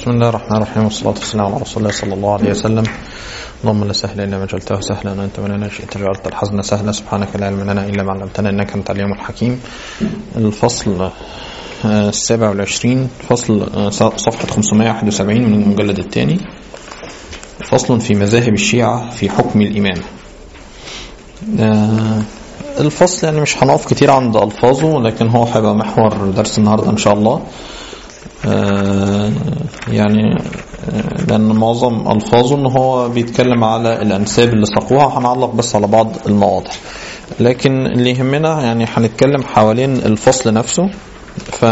بسم الله الرحمن الرحيم والصلاة والسلام على رسول الله صلى الله عليه وسلم اللهم لا سهل إلا ما جعلته سهلا وأنت من شئت جعلت الحزن سهلا سبحانك لا علم لنا إلا ما علمتنا إنك أنت العليم الحكيم الفصل السابع والعشرين فصل صفحة 571 من المجلد الثاني فصل في مذاهب الشيعة في حكم الإمامة الفصل يعني مش هنقف كتير عند ألفاظه لكن هو هيبقى محور درس النهاردة إن شاء الله يعني لأن معظم ألفاظه إن هو بيتكلم على الأنساب اللي ساقوها هنعلق بس على بعض المواضع لكن اللي يهمنا يعني هنتكلم حوالين الفصل نفسه ف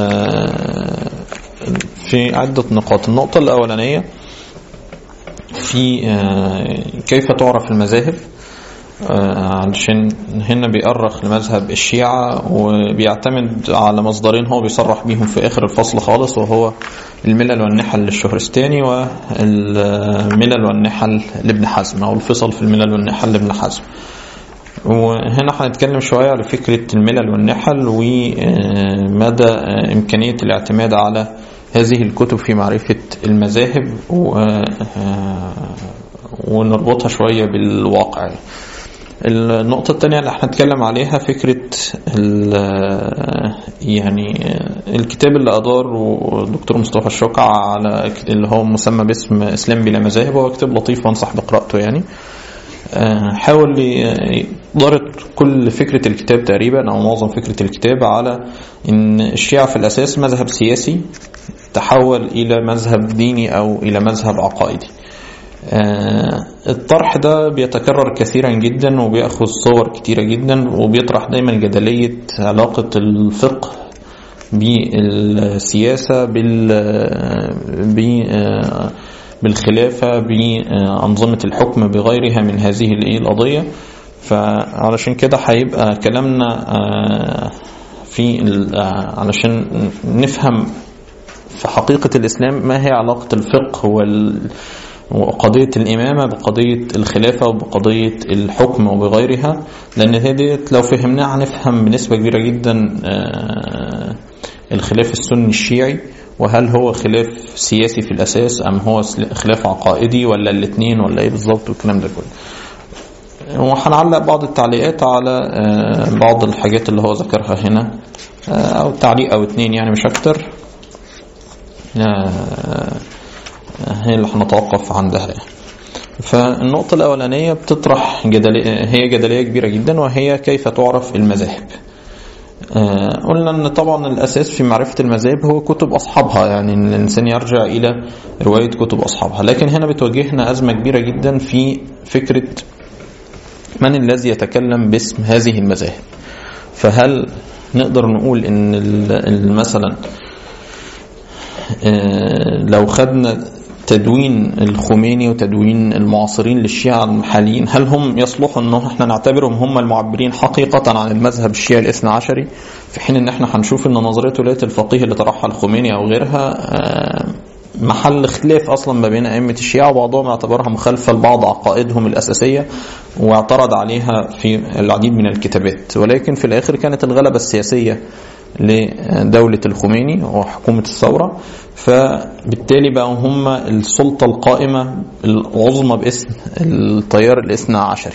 في عدة نقاط النقطة الأولانية في كيف تعرف المذاهب علشان هنا بيأرخ لمذهب الشيعة وبيعتمد على مصدرين هو بيصرح بيهم في آخر الفصل خالص وهو الملل والنحل للشهرستاني والملل والنحل لابن حزم أو الفصل في الملل والنحل لابن حزم وهنا هنتكلم شوية على فكرة الملل والنحل ومدى إمكانية الاعتماد على هذه الكتب في معرفة المذاهب ونربطها شوية بالواقع النقطة الثانية اللي هنتكلم عليها فكرة يعني الكتاب اللي أداره الدكتور مصطفى الشقع على اللي هو مسمى باسم إسلام بلا مذاهب هو كتاب لطيف وأنصح بقراءته يعني حاول دارت كل فكرة الكتاب تقريبا أو معظم فكرة الكتاب على إن الشيعة في الأساس مذهب سياسي تحول إلى مذهب ديني أو إلى مذهب عقائدي الطرح ده بيتكرر كثيرا جدا وبيأخذ صور كتيرة جدا وبيطرح دايما جدلية علاقة الفقه بالسياسة بال بالخلافة بأنظمة الحكم بغيرها من هذه القضية فعلشان كده هيبقى كلامنا في علشان نفهم في حقيقة الإسلام ما هي علاقة الفقه وال وقضية الإمامة بقضية الخلافة وبقضية الحكم وبغيرها لأن هذه لو فهمناها هنفهم بنسبة كبيرة جدا الخلاف السني الشيعي وهل هو خلاف سياسي في الأساس أم هو خلاف عقائدي ولا الاثنين ولا إيه بالظبط والكلام ده كله وهنعلق بعض التعليقات على بعض الحاجات اللي هو ذكرها هنا أو تعليق أو اتنين يعني مش أكتر هي اللي هنتوقف عندها فالنقطة الأولانية بتطرح جدلية هي جدلية كبيرة جدا وهي كيف تعرف المذاهب قلنا ان طبعا الاساس في معرفة المذاهب هو كتب اصحابها يعني ان الانسان يرجع الى رواية كتب اصحابها لكن هنا بتواجهنا ازمة كبيرة جدا في فكرة من الذي يتكلم باسم هذه المذاهب فهل نقدر نقول ان مثلا لو خدنا تدوين الخميني وتدوين المعاصرين للشيعة الحاليين هل هم يصلحوا انه احنا نعتبرهم هم المعبرين حقيقة عن المذهب الشيعي الاثنى عشري في حين ان احنا هنشوف ان نظرية ولاية الفقيه اللي طرحها الخميني او غيرها محل خلاف اصلا ما بين ائمه الشيعه وبعضهم اعتبرها مخالفه لبعض عقائدهم الاساسيه واعترض عليها في العديد من الكتابات ولكن في الاخر كانت الغلبه السياسيه لدولة الخميني وحكومة الثورة فبالتالي بقى هم السلطة القائمة العظمى باسم التيار الاثنى عشري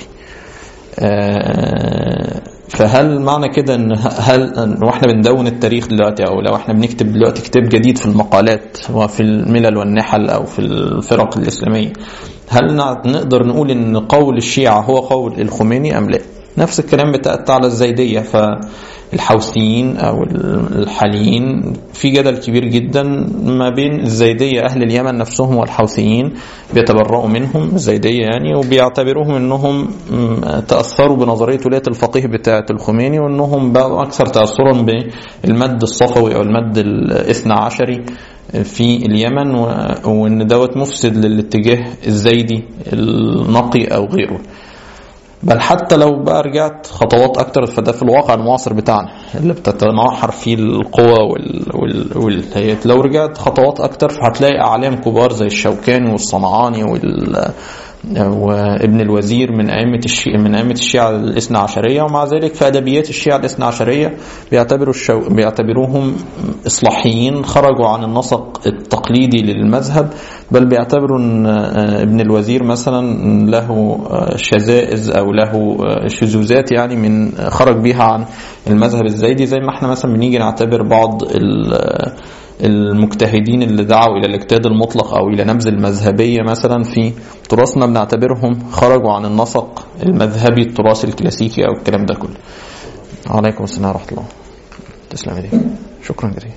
فهل معنى كده ان هل واحنا بندون التاريخ دلوقتي او لو احنا بنكتب دلوقتي كتاب جديد في المقالات وفي الملل والنحل او في الفرق الاسلاميه هل نقدر نقول ان قول الشيعه هو قول الخميني ام لا؟ نفس الكلام بتأتى على الزيديه فالحوثيين او الحاليين في جدل كبير جدا ما بين الزيديه اهل اليمن نفسهم والحوثيين بيتبرؤوا منهم الزيديه يعني وبيعتبروهم انهم تاثروا بنظريه ولايه الفقيه بتاعه الخميني وانهم بقوا اكثر تاثرا بالمد الصفوي او المد الاثنى عشري في اليمن وان دوت مفسد للاتجاه الزيدي النقي او غيره بل حتى لو بقى رجعت خطوات اكتر فده في الواقع المعاصر بتاعنا اللي بتتناحر فيه القوى وال... وال... وال... لو رجعت خطوات اكتر فهتلاقي اعلام كبار زي الشوكاني والصنعاني وال... وابن الوزير من أئمة الشيعة من أئمة الشيعة الاثنى عشرية ومع ذلك في أدبيات الشيعة الاثنى عشرية بيعتبروا الشو... بيعتبروهم إصلاحيين خرجوا عن النسق التقليدي للمذهب بل بيعتبروا أن ابن الوزير مثلا له شذائز أو له شذوذات يعني من خرج بها عن المذهب الزيدي زي ما احنا مثلا بنيجي نعتبر بعض المجتهدين اللي دعوا الى الاجتهاد المطلق او الى نبذ المذهبيه مثلا في تراثنا بنعتبرهم خرجوا عن النسق المذهبي التراث الكلاسيكي او الكلام ده كله. عليكم السلام ورحمه الله. تسلم ايديك. شكرا جزيلا.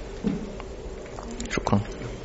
شكرا.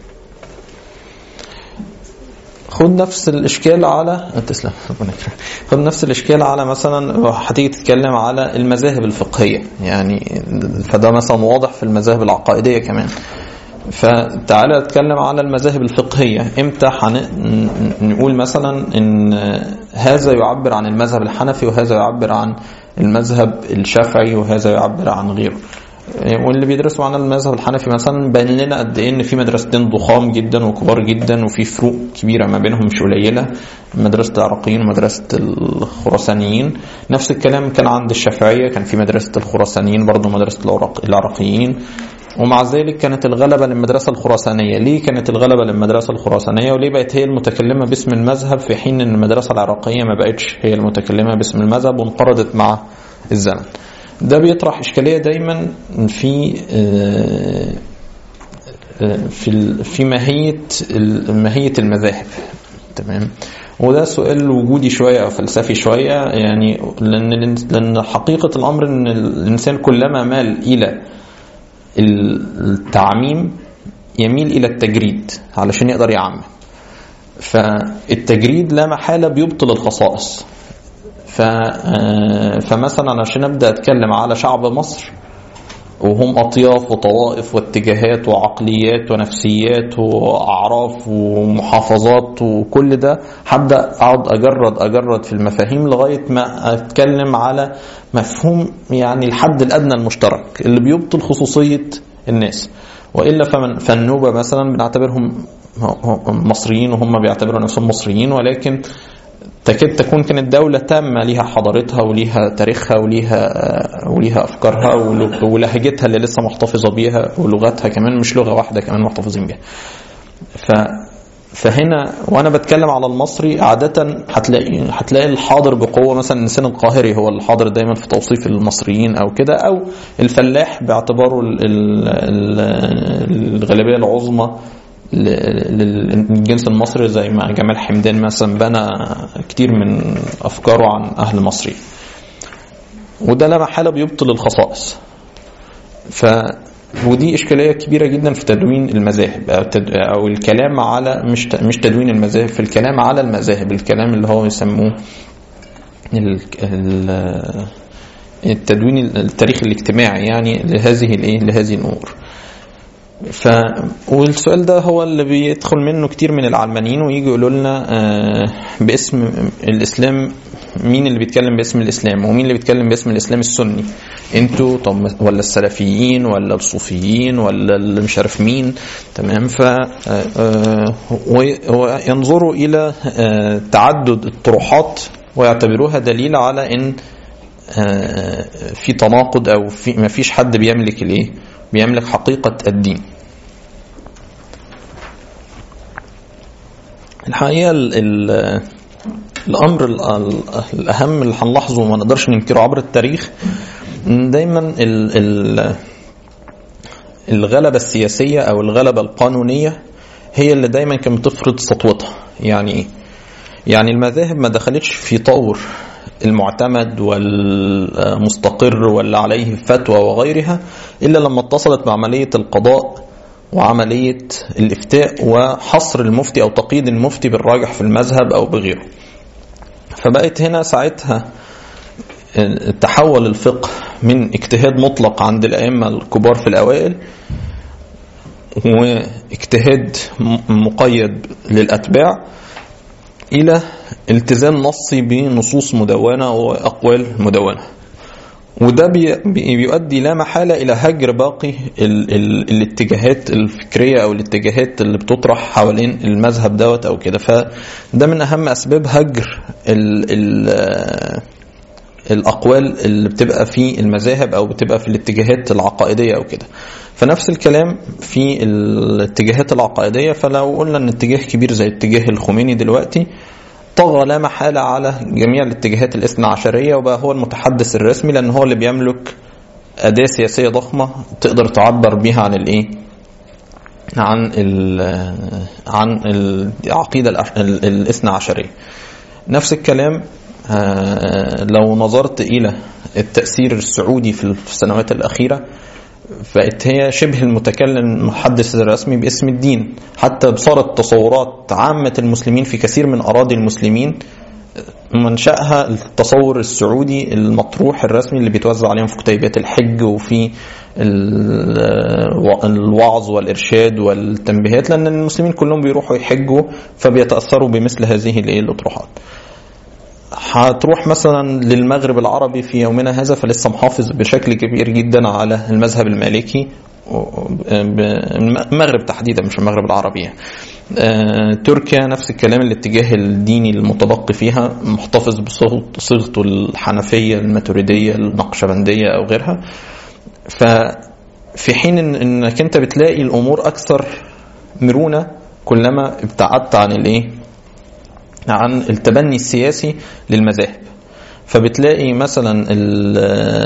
خد نفس الاشكال على تسلم ربنا يكرمك خد نفس الاشكال على مثلا هتيجي تتكلم على المذاهب الفقهيه يعني فده مثلا واضح في المذاهب العقائديه كمان فتعالى نتكلم على المذاهب الفقهيه امتى نقول مثلا ان هذا يعبر عن المذهب الحنفي وهذا يعبر عن المذهب الشافعي وهذا يعبر عن غيره واللي بيدرسوا عن المذهب الحنفي مثلا باين لنا قد ايه ان في مدرستين ضخام جدا وكبار جدا وفي فروق كبيره ما بينهم مش قليله مدرسه العراقيين ومدرسه الخراسانيين نفس الكلام كان عند الشافعيه كان في مدرسه الخراسانيين برضه مدرسه العراقيين ومع ذلك كانت الغلبة للمدرسة الخراسانية ليه كانت الغلبة للمدرسة الخراسانية وليه بقت هي المتكلمة باسم المذهب في حين ان المدرسة العراقية ما بقتش هي المتكلمة باسم المذهب وانقرضت مع الزمن ده بيطرح اشكاليه دايما في في في ماهيه ماهيه المذاهب تمام وده سؤال وجودي شويه او فلسفي شويه يعني لان لان حقيقه الامر ان الانسان كلما مال الى التعميم يميل الى التجريد علشان يقدر يعمم فالتجريد لا محاله بيبطل الخصائص ف فمثلا عشان ابدا اتكلم على شعب مصر وهم اطياف وطوائف واتجاهات وعقليات ونفسيات واعراف ومحافظات وكل ده هبدا اقعد اجرد اجرد في المفاهيم لغايه ما اتكلم على مفهوم يعني الحد الادنى المشترك اللي بيبطل خصوصيه الناس والا فمن فالنوبه مثلا بنعتبرهم مصريين وهم بيعتبروا نفسهم مصريين ولكن تكاد تكون كانت دولة تامة ليها حضارتها وليها تاريخها وليها وليها أفكارها ولهجتها اللي لسه محتفظة بيها ولغتها كمان مش لغة واحدة كمان محتفظين بيها. ف فهنا وانا بتكلم على المصري عاده هتلاقي هتلاقي الحاضر بقوه مثلا الانسان القاهري هو الحاضر دايما في توصيف المصريين او كده او الفلاح باعتباره الغالبيه العظمى للجنس المصري زي ما جمال حمدان مثلا بنى كتير من افكاره عن اهل مصر وده لا محاله بيبطل الخصائص ف ودي اشكاليه كبيره جدا في تدوين المذاهب او, تد... أو الكلام على مش ت... مش تدوين المذاهب في الكلام على المذاهب الكلام اللي هو يسموه ال... ال... التدوين التاريخ الاجتماعي يعني لهذه الايه لهذه الامور ف والسؤال ده هو اللي بيدخل منه كتير من العلمانيين ويجي يقولوا لنا باسم الاسلام مين اللي بيتكلم باسم الاسلام ومين اللي بيتكلم باسم الاسلام السني انتوا طب ولا السلفيين ولا الصوفيين ولا اللي مش عارف مين تمام ف وينظروا الى تعدد الطروحات ويعتبروها دليل على ان في تناقض او في ما فيش حد بيملك الايه بيملك حقيقة الدين الحقيقة ال ال الأمر الأهم اللي هنلاحظه وما نقدرش ننكره عبر التاريخ دايما ال ال الغلبة السياسية أو الغلبة القانونية هي اللي دايما كانت بتفرض سطوتها يعني إيه؟ يعني المذاهب ما دخلتش في طور المعتمد والمستقر واللي عليه فتوى وغيرها إلا لما اتصلت بعملية القضاء وعملية الإفتاء وحصر المفتي أو تقييد المفتي بالراجح في المذهب أو بغيره فبقت هنا ساعتها تحول الفقه من اجتهاد مطلق عند الأئمة الكبار في الأوائل واجتهاد مقيد للأتباع إلى التزام نصي بنصوص مدونة وأقوال مدونة وده بي- بي- بيؤدي لا محالة إلى هجر باقي ال ال الاتجاهات الفكرية أو الاتجاهات اللي بتطرح حوالين المذهب دوت أو كده فده من أهم أسباب هجر ال ال آه، الأقوال اللي بتبقى في المذاهب أو بتبقى في الاتجاهات العقائدية أو كده فنفس الكلام في الاتجاهات العقائدية فلو قلنا أن اتجاه كبير زي اتجاه الخميني دلوقتي طغى لا محالة على جميع الاتجاهات الاثنى عشرية وبقى هو المتحدث الرسمي لأن هو اللي بيملك أداة سياسية ضخمة تقدر تعبر بيها عن الإيه؟ عن ال عن العقيدة الأش- ال- الاثنى عشرية. نفس الكلام آه، لو نظرت إلى التأثير السعودي في السنوات الأخيرة بقت هي شبه المتكلم المحدث الرسمي باسم الدين حتى صارت تصورات عامة المسلمين في كثير من أراضي المسلمين منشأها التصور السعودي المطروح الرسمي اللي بيتوزع عليهم في كتيبات الحج وفي ال- الوعظ والإرشاد والتنبيهات لأن المسلمين كلهم بيروحوا يحجوا فبيتأثروا بمثل هذه الإيه الأطروحات هتروح مثلا للمغرب العربي في يومنا هذا فلسه محافظ بشكل كبير جدا على المذهب المالكي المغرب تحديدا مش المغرب العربي يعني. آه، تركيا نفس الكلام الاتجاه الديني المتبقي فيها محتفظ بصيغ- صيغته الحنفية الماتريدية النقشبندية أو غيرها ففي حين إن انك انت بتلاقي الامور اكثر مرونه كلما ابتعدت عن الايه عن التبني السياسي للمذاهب فبتلاقي مثلا ال-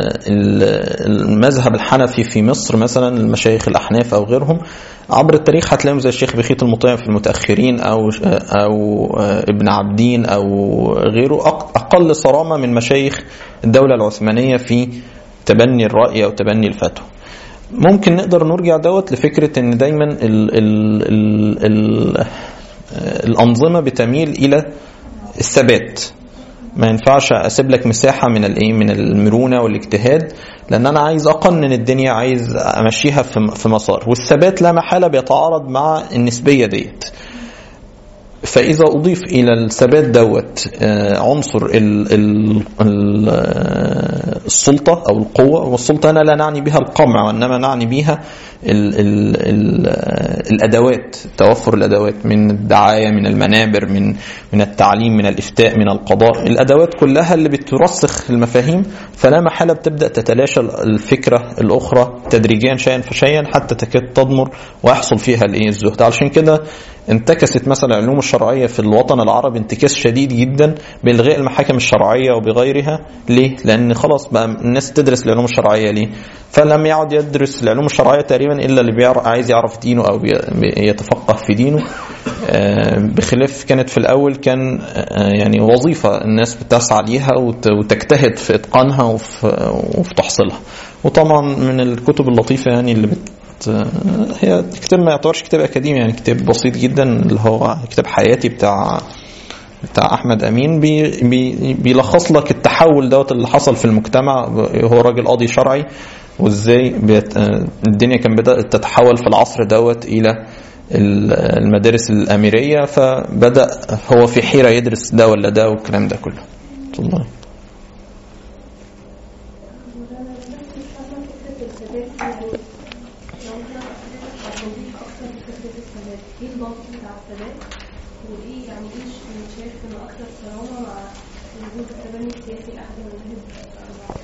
ال- المذهب الحنفي في مصر مثلا المشايخ الاحناف او غيرهم عبر التاريخ هتلاقيهم زي الشيخ بخيت المطيع في المتاخرين او او ابن عبدين او غيره أق- اقل صرامه من مشايخ الدوله العثمانيه في تبني الراي او تبني الفتوى ممكن نقدر نرجع دوت لفكره ان دايما ال ال ال ال الانظمه بتميل الى الثبات ما ينفعش اسيب لك مساحه من الايه من المرونه والاجتهاد لان انا عايز اقنن الدنيا عايز امشيها في في مسار والثبات لا محاله بيتعارض مع النسبيه ديت فإذا أضيف إلى الثبات دوت آه، عنصر ال ال ال آه، السلطة أو القوة والسلطة أنا لا نعني بها القمع وإنما نعني بها ال ال ال آه، الأدوات توفر الأدوات من الدعاية من المنابر من من التعليم من الإفتاء من القضاء الأدوات كلها اللي بترسخ المفاهيم فلا محالة بتبدأ تتلاشى الفكرة الأخرى تدريجيا شيئا فشيئا حتى تكاد تضمر ويحصل فيها الإيه الزهد علشان كده انتكست مثلا العلوم الشرعية في الوطن العربي انتكاس شديد جدا بإلغاء المحاكم الشرعية وبغيرها ليه؟ لأن خلاص بقى الناس تدرس العلوم الشرعية ليه؟ فلم يعد يدرس العلوم الشرعية تقريبا إلا اللي بيعرف عايز يعرف دينه أو بي- يتفقه في دينه آه، بخلاف كانت في الأول كان آه، يعني وظيفة الناس بتسعى ليها وت- وتجتهد في إتقانها وفي, وفي تحصيلها وطبعا من الكتب اللطيفة يعني اللي بت هي كتاب ما يعتبرش كتاب اكاديمي يعني كتاب بسيط جدا اللي هو كتاب حياتي بتاع بتاع احمد امين بي بي بيلخص لك التحول دوت اللي حصل في المجتمع هو راجل قاضي شرعي وازاي بيت الدنيا كان بدات تتحول في العصر دوت الى المدارس الاميريه فبدا هو في حيره يدرس ده ولا ده والكلام ده كله الله ايه الضغط بتاع الثبات وايه يعني ايه شايف انه اكثر صرامه مع وجود التبني السياسي لاحد المذاهب الاربعه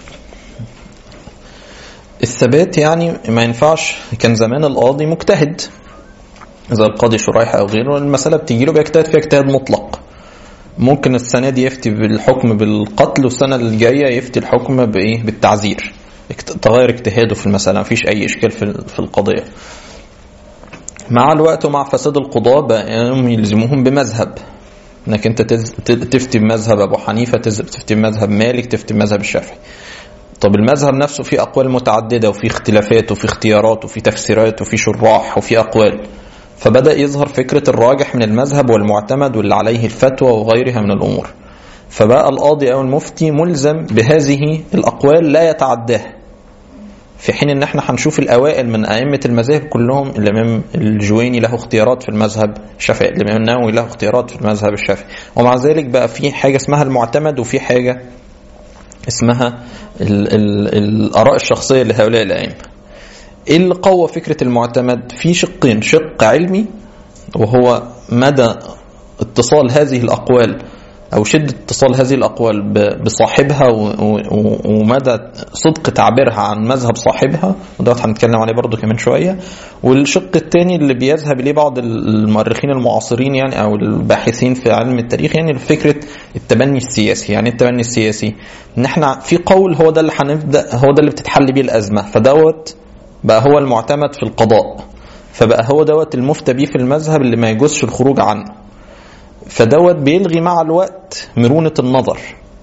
الثبات يعني ما ينفعش كان زمان القاضي مجتهد زي القاضي شريح او غيره المساله بتيجي له بيجتهد فيها اجتهاد مطلق ممكن السنه دي يفتي بالحكم بالقتل والسنه الجايه يفتي الحكم بايه بالتعزير اكت- تغير اجتهاده في المساله ما فيش اي اشكال في ال- في القضيه مع الوقت ومع فساد القضاة بقى يلزموهم بمذهب انك انت تز- ت- تفتي بمذهب ابو حنيفه تز- تفتي بمذهب مالك تفتي بمذهب الشافعي طب المذهب نفسه فيه اقوال متعدده وفيه اختلافات وفيه اختيارات وفيه تفسيرات وفيه شراح وفيه اقوال فبدا يظهر فكره الراجح من المذهب والمعتمد واللي عليه الفتوى وغيرها من الامور فبقى القاضي او المفتي ملزم بهذه الاقوال لا يتعداها في حين ان احنا هنشوف الاوائل من ائمه المذاهب كلهم الامام الجويني له اختيارات في المذهب الشافعي الامام النووي له اختيارات في المذهب الشافعي ومع ذلك بقى في حاجه اسمها المعتمد وفي حاجه اسمها ال ال الآراء الشخصية لهؤلاء الأئمة ايه اللي قوى فكرة المعتمد في شقين شق علمي وهو مدى اتصال هذه الأقوال أو شدة اتصال هذه الأقوال ب- بصاحبها و- و- ومدى صدق تعبيرها عن مذهب صاحبها وده هنتكلم عليه برضو كمان شوية والشق الثاني اللي بيذهب إليه بعض المؤرخين المعاصرين يعني أو الباحثين في علم التاريخ يعني فكرة التبني السياسي يعني إيه التبني السياسي إن احنا في قول هو ده اللي هنبدأ هو ده اللي بتتحل بيه الأزمة فدوت بقى هو المعتمد في القضاء فبقى هو دوت المفتى بيه في المذهب اللي ما يجوزش الخروج عنه فدوت بيلغي مع الوقت مرونة النظر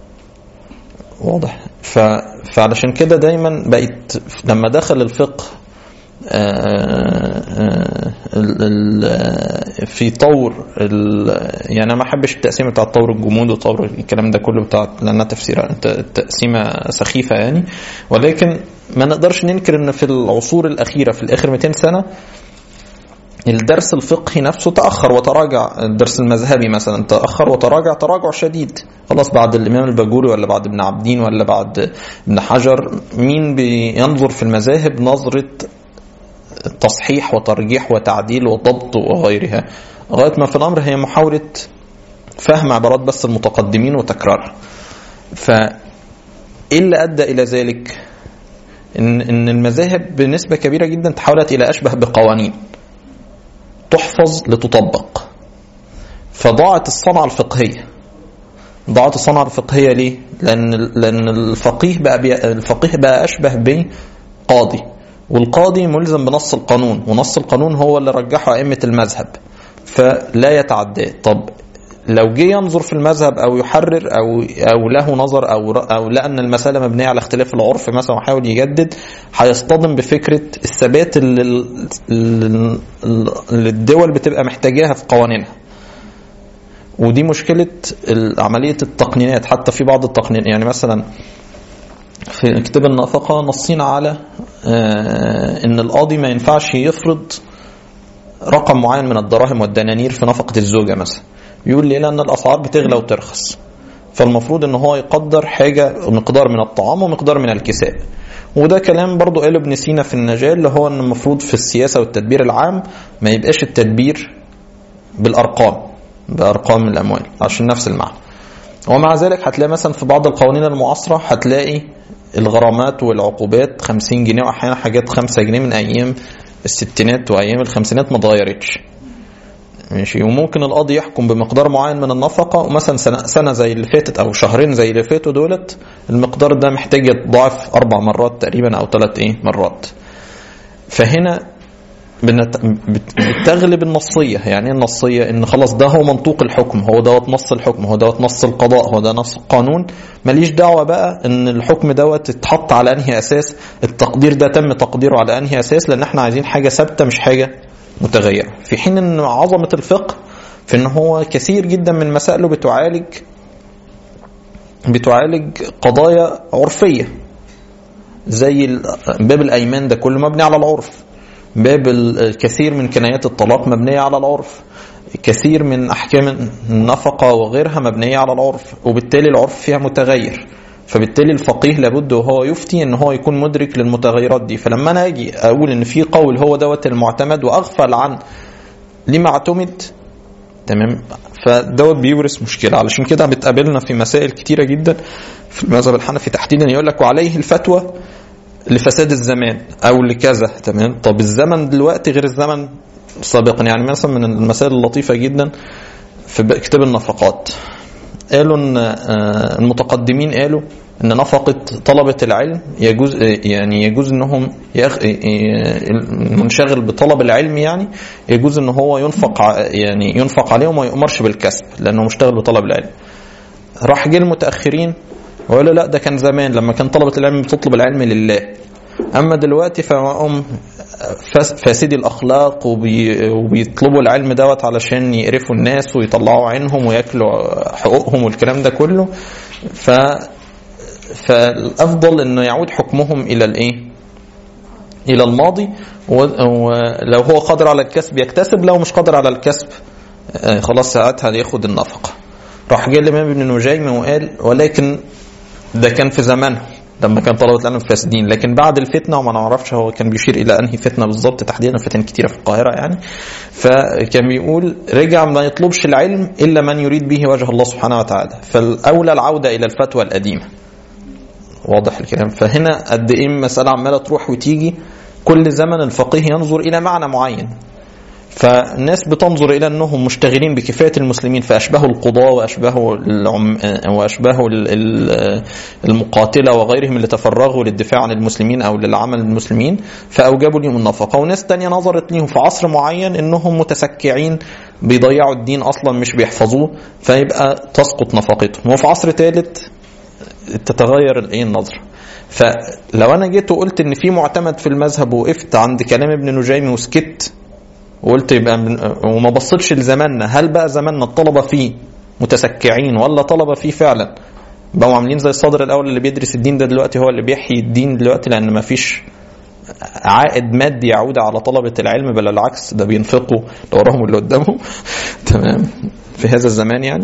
واضح ف... فعلشان كده دايما بقيت لما دخل الفقه آه، آه، ال- ال- في طور ال- يعني انا ما احبش التقسيمه بتاع طور الجمود وطور الكلام ده كله بتاع لانها تفسير تقسيمه سخيفه يعني ولكن ما نقدرش ننكر ان في العصور الاخيره في الاخر 200 سنه الدرس الفقهي نفسه تأخر وتراجع الدرس المذهبي مثلا تأخر وتراجع تراجع شديد خلاص بعد الإمام الباجوري ولا بعد ابن عبدين ولا بعد ابن حجر مين بينظر في المذاهب نظرة تصحيح وترجيح وتعديل وضبط وغيرها لغاية ما في الأمر هي محاولة فهم عبارات بس المتقدمين وتكرارها فإيه اللي أدى إلى ذلك إن, إن المذاهب بنسبة كبيرة جدا تحولت إلى أشبه بقوانين تحفظ لتطبق فضاعت الصنعة الفقهية ضاعت الصنعة الفقهية ليه؟ لأن لأن الفقيه بقى بي الفقيه بقى أشبه بقاضي والقاضي ملزم بنص القانون ونص القانون هو اللي رجحه أئمة المذهب فلا يتعداه طب لو جه ينظر في المذهب او يحرر او او له نظر او او لقى ان المساله مبنيه على اختلاف العرف مثلا وحاول يجدد هيصطدم بفكره الثبات اللي اللي اللي الدول بتبقى محتاجاها في قوانينها ودي مشكله عمليه التقنينات حتى في بعض التقنين يعني مثلا في كتاب النفقه نصين على ان القاضي ما ينفعش يفرض رقم معين من الدراهم والدنانير في نفقه الزوجه مثلا يقول ليه لان الاسعار بتغلى وترخص فالمفروض ان هو يقدر حاجه مقدار من الطعام ومقدار من الكساء وده كلام برضو قاله ابن سينا في النجاة اللي هو ان المفروض في السياسه والتدبير العام ما يبقاش التدبير بالارقام بارقام الاموال عشان نفس المعنى ومع ذلك هتلاقي مثلا في بعض القوانين المعاصره هتلاقي الغرامات والعقوبات 50 جنيه واحيانا حاجات 5 جنيه من ايام الستينات وايام الخمسينات ما اتغيرتش ماشي وممكن القاضي يحكم بمقدار معين من النفقه ومثلا سنه سنه زي اللي فاتت او شهرين زي اللي فاتوا دولت المقدار ده محتاج يتضاعف اربع مرات تقريبا او ثلاث ايه مرات فهنا بتغلب النصيه يعني ايه النصيه ان خلاص ده هو منطوق الحكم هو دوت نص الحكم هو دوت نص القضاء هو ده نص القانون ماليش دعوه بقى ان الحكم دوت اتحط على انهي اساس التقدير ده تم تقديره على انهي اساس لان احنا عايزين حاجه ثابته مش حاجه متغيرة في حين أن عظمة الفقه في أن هو كثير جدا من مسائله بتعالج بتعالج قضايا عرفية زي باب الأيمان ده كله مبني على العرف باب الكثير من كنايات الطلاق مبنية على العرف كثير من أحكام النفقة وغيرها مبنية على العرف وبالتالي العرف فيها متغير فبالتالي الفقيه لابد وهو يفتي ان هو يكون مدرك للمتغيرات دي فلما انا اجي اقول ان في قول هو دوت المعتمد واغفل عن لما اعتمد تمام فدوت بيورث مشكله علشان كده بتقابلنا في مسائل كتيره جدا في المذهب الحنفي تحديدا يقول لك وعليه الفتوى لفساد الزمان او لكذا تمام طب الزمن دلوقتي غير الزمن سابقا يعني مثلا من المسائل اللطيفه جدا في كتاب النفقات قالوا ان المتقدمين قالوا ان نفقه طلبه العلم يجوز يعني يجوز انهم يغ... المنشغل بطلب العلم يعني يجوز ان هو ينفق يعني ينفق عليه وما يؤمرش بالكسب لانه مشتغل بطلب العلم. راح جه المتاخرين وقالوا لا ده كان زمان لما كان طلبه العلم بتطلب العلم لله. اما دلوقتي فهم فاسدي الاخلاق وبي وبيطلبوا العلم دوت علشان يقرفوا الناس ويطلعوا عينهم وياكلوا حقوقهم والكلام ده كله ف فالافضل انه يعود حكمهم الى الايه؟ الى الماضي ولو هو قادر على الكسب يكتسب لو مش قادر على الكسب خلاص ساعتها ياخد النفقه. راح جه الامام ابن نجيم وقال ولكن ده كان في زمانه لما كان طلبة العلم فاسدين لكن بعد الفتنة وما نعرفش هو كان بيشير إلى أنهي فتنة بالظبط تحديدا فتن كتيرة في القاهرة يعني فكان بيقول رجع ما يطلبش العلم إلا من يريد به وجه الله سبحانه وتعالى فالأولى العودة إلى الفتوى القديمة واضح الكلام فهنا قد ايه المساله عماله تروح وتيجي كل زمن الفقيه ينظر الى معنى معين فالناس بتنظر الى انهم مشتغلين بكفايه المسلمين فاشبهوا القضاه واشبهوا العم واشبهوا ال- ال- المقاتله وغيرهم اللي تفرغوا للدفاع عن المسلمين او للعمل المسلمين فاوجبوا لهم النفقه وناس تانية نظرت ليهم في عصر معين انهم متسكعين بيضيعوا الدين اصلا مش بيحفظوه فيبقى تسقط نفقتهم وفي عصر ثالث تتغير الايه النظره فلو انا جيت وقلت ان في معتمد في المذهب وقفت عند كلام ابن نجيم وسكت وقلت يبقى من وما بصيتش لزماننا هل بقى زماننا الطلبه فيه متسكعين ولا طلبه فيه فعلا بقوا عاملين زي الصدر الاول اللي بيدرس الدين ده دلوقتي هو اللي بيحيي الدين دلوقتي لان ما فيش عائد مادي يعود على طلبة العلم بل العكس ده بينفقوا اللي وراهم واللي قدامهم تمام في هذا الزمان يعني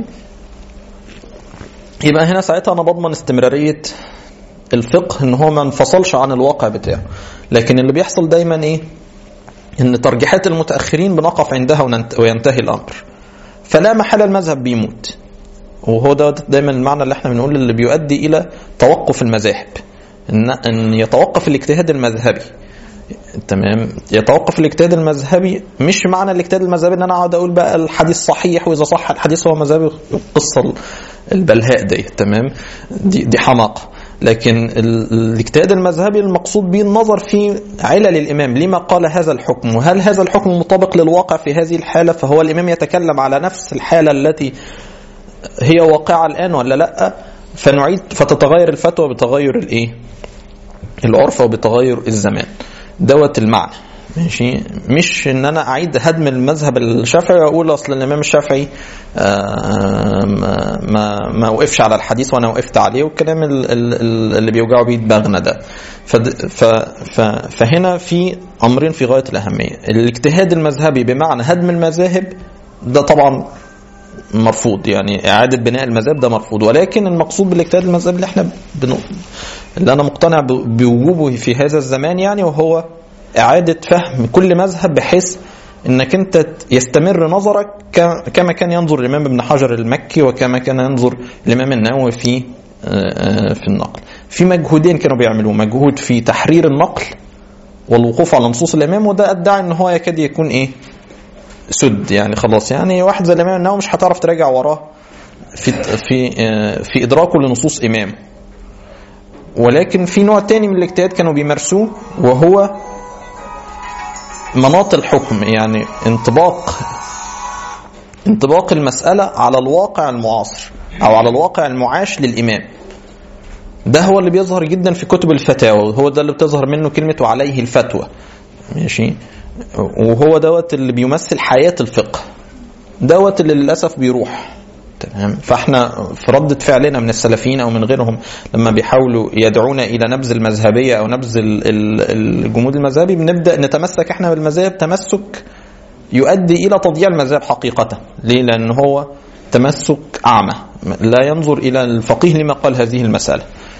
يبقى هنا ساعتها انا بضمن استمراريه الفقه ان هو ما انفصلش عن الواقع بتاعه لكن اللي بيحصل دايما ايه ان ترجيحات المتاخرين بنقف عندها وننت- وينتهي الامر فلا محل المذهب بيموت وهو ده دايما المعنى اللي احنا بنقول اللي بيؤدي الى توقف المذاهب ان ان يتوقف الاجتهاد المذهبي تمام يتوقف الاجتهاد المذهبي مش معنى الاجتهاد المذهبي ان انا اقعد اقول بقى الحديث صحيح واذا صح الحديث هو مذهبي القصه البلهاء دي تمام دي دي حماقه لكن ال- الاجتهاد المذهبي المقصود به النظر في علل الامام لما قال هذا الحكم وهل هذا الحكم مطابق للواقع في هذه الحاله فهو الامام يتكلم على نفس الحاله التي هي واقعه الان ولا لا فنعيد فتتغير الفتوى بتغير الايه العرف وبتغير الزمان دوت المعنى ماشي مش ان انا اعيد هدم المذهب الشافعي واقول اصل الامام الشافعي آه، ما ما ما وقفش على الحديث وانا وقفت عليه والكلام ال- ال- ال- اللي بيوجعوا بيه دماغنا ده فد- ف- ف- فهنا في امرين في غايه الاهميه الاجتهاد المذهبي بمعنى هدم المذاهب ده طبعا مرفوض يعني اعاده بناء المذاهب ده مرفوض ولكن المقصود بالاجتهاد المذهبي اللي احنا بن... اللي انا مقتنع ب- بوجوبه في هذا الزمان يعني وهو اعاده فهم كل مذهب بحيث انك انت ت- يستمر نظرك ك- كما كان ينظر الامام ابن حجر المكي وكما كان ينظر الامام النووي في آه، آه، في النقل في مجهودين كانوا بيعملوه مجهود في تحرير النقل والوقوف على نصوص الامام وده ادعى ان هو يكاد يكون ايه سد يعني خلاص يعني واحد زي الامام النووي مش هتعرف تراجع وراه في في آه، في ادراكه لنصوص امام ولكن في نوع تاني من الاجتهاد كانوا بيمارسوه وهو مناط الحكم يعني انطباق انطباق المسألة على الواقع المعاصر أو على الواقع المعاش للإمام ده هو اللي بيظهر جدا في كتب الفتاوى وهو ده اللي بتظهر منه كلمة وعليه الفتوى ماشي وهو دوت اللي بيمثل حياة الفقه دوت اللي للأسف بيروح تمام فاحنا في ردة فعلنا من السلفيين او من غيرهم لما بيحاولوا يدعونا الى نبذ المذهبيه او نبذ ال- ال- الجمود المذهبي بنبدا نتمسك احنا بالمذاهب تمسك يؤدي الى تضييع المذاهب حقيقه ليه لان هو تمسك اعمى لا ينظر الى الفقيه لما قال هذه المساله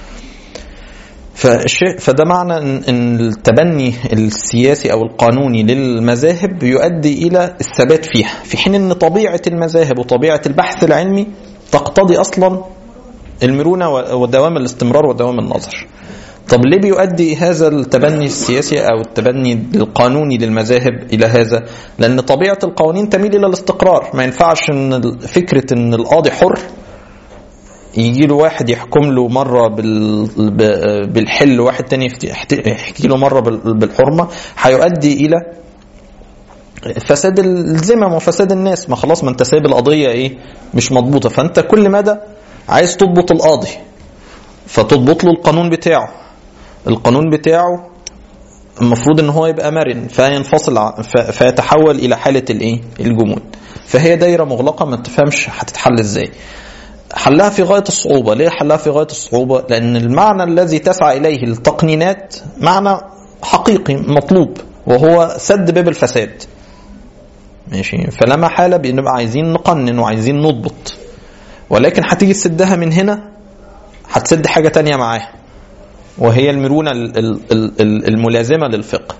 فالشيء فده معنى ان إن التبني السياسي او القانوني للمذاهب يؤدي الى الثبات فيها في حين ان طبيعه المذاهب وطبيعه البحث العلمي تقتضي اصلا المرونه ودوام الاستمرار ودوام النظر طب ليه بيؤدي هذا التبني السياسي او التبني القانوني للمذاهب الى هذا لان طبيعه القوانين تميل الى الاستقرار ما ينفعش ان فكره ان القاضي حر يجي له واحد يحكم له مره بال... ب- بالحل واحد تاني يفت- يحت- يحكي له مره بال- بالحرمه هيؤدي الى فساد الذمم وفساد الناس ما خلاص ما انت سايب القضيه ايه مش مضبوطه فانت كل مدى عايز تضبط القاضي فتضبط له القانون بتاعه القانون بتاعه المفروض ان هو يبقى مرن فينفصل ع- ف- فيتحول الى حاله الايه الجمود فهي دايره مغلقه ما تفهمش هتتحل ازاي حلها في غايه الصعوبه ليه حلها في غايه الصعوبه لان المعنى الذي تسعى اليه التقنينات معنى حقيقي مطلوب وهو سد باب الفساد ماشي فلا محاله بنبقى عايزين نقنن وعايزين نضبط ولكن هتيجي تسدها من هنا هتسد حاجه تانية معاها وهي المرونه ال- ال- ال- ال- الملازمه للفقه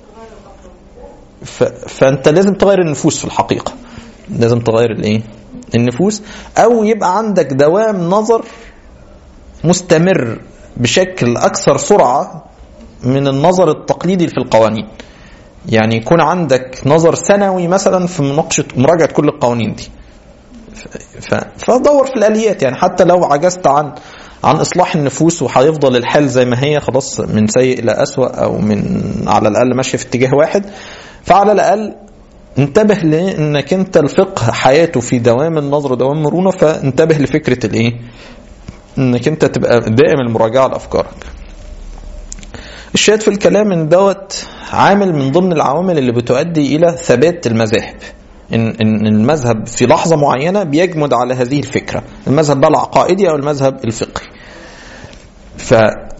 ف... فانت لازم تغير النفوس في الحقيقه لازم تغير الايه النفوس او يبقى عندك دوام نظر مستمر بشكل اكثر سرعه من النظر التقليدي في القوانين يعني يكون عندك نظر سنوي مثلا في مناقشه مراجعه كل القوانين دي ف... فدور في الاليات يعني حتى لو عجزت عن عن اصلاح النفوس وهيفضل الحال زي ما هي خلاص من سيء الى اسوأ او من على الاقل ماشيه في اتجاه واحد فعلى الاقل انتبه لانك انت الفقه حياته في دوام النظر ودوام مرونه فانتبه لفكره الايه؟ انك انت تبقى دائم المراجعه لافكارك. الشاهد في الكلام ان دوت عامل من ضمن العوامل اللي بتؤدي الى ثبات المذاهب. ان ان المذهب في لحظه معينه بيجمد على هذه الفكره، المذهب بقى العقائدي او المذهب الفقهي. ف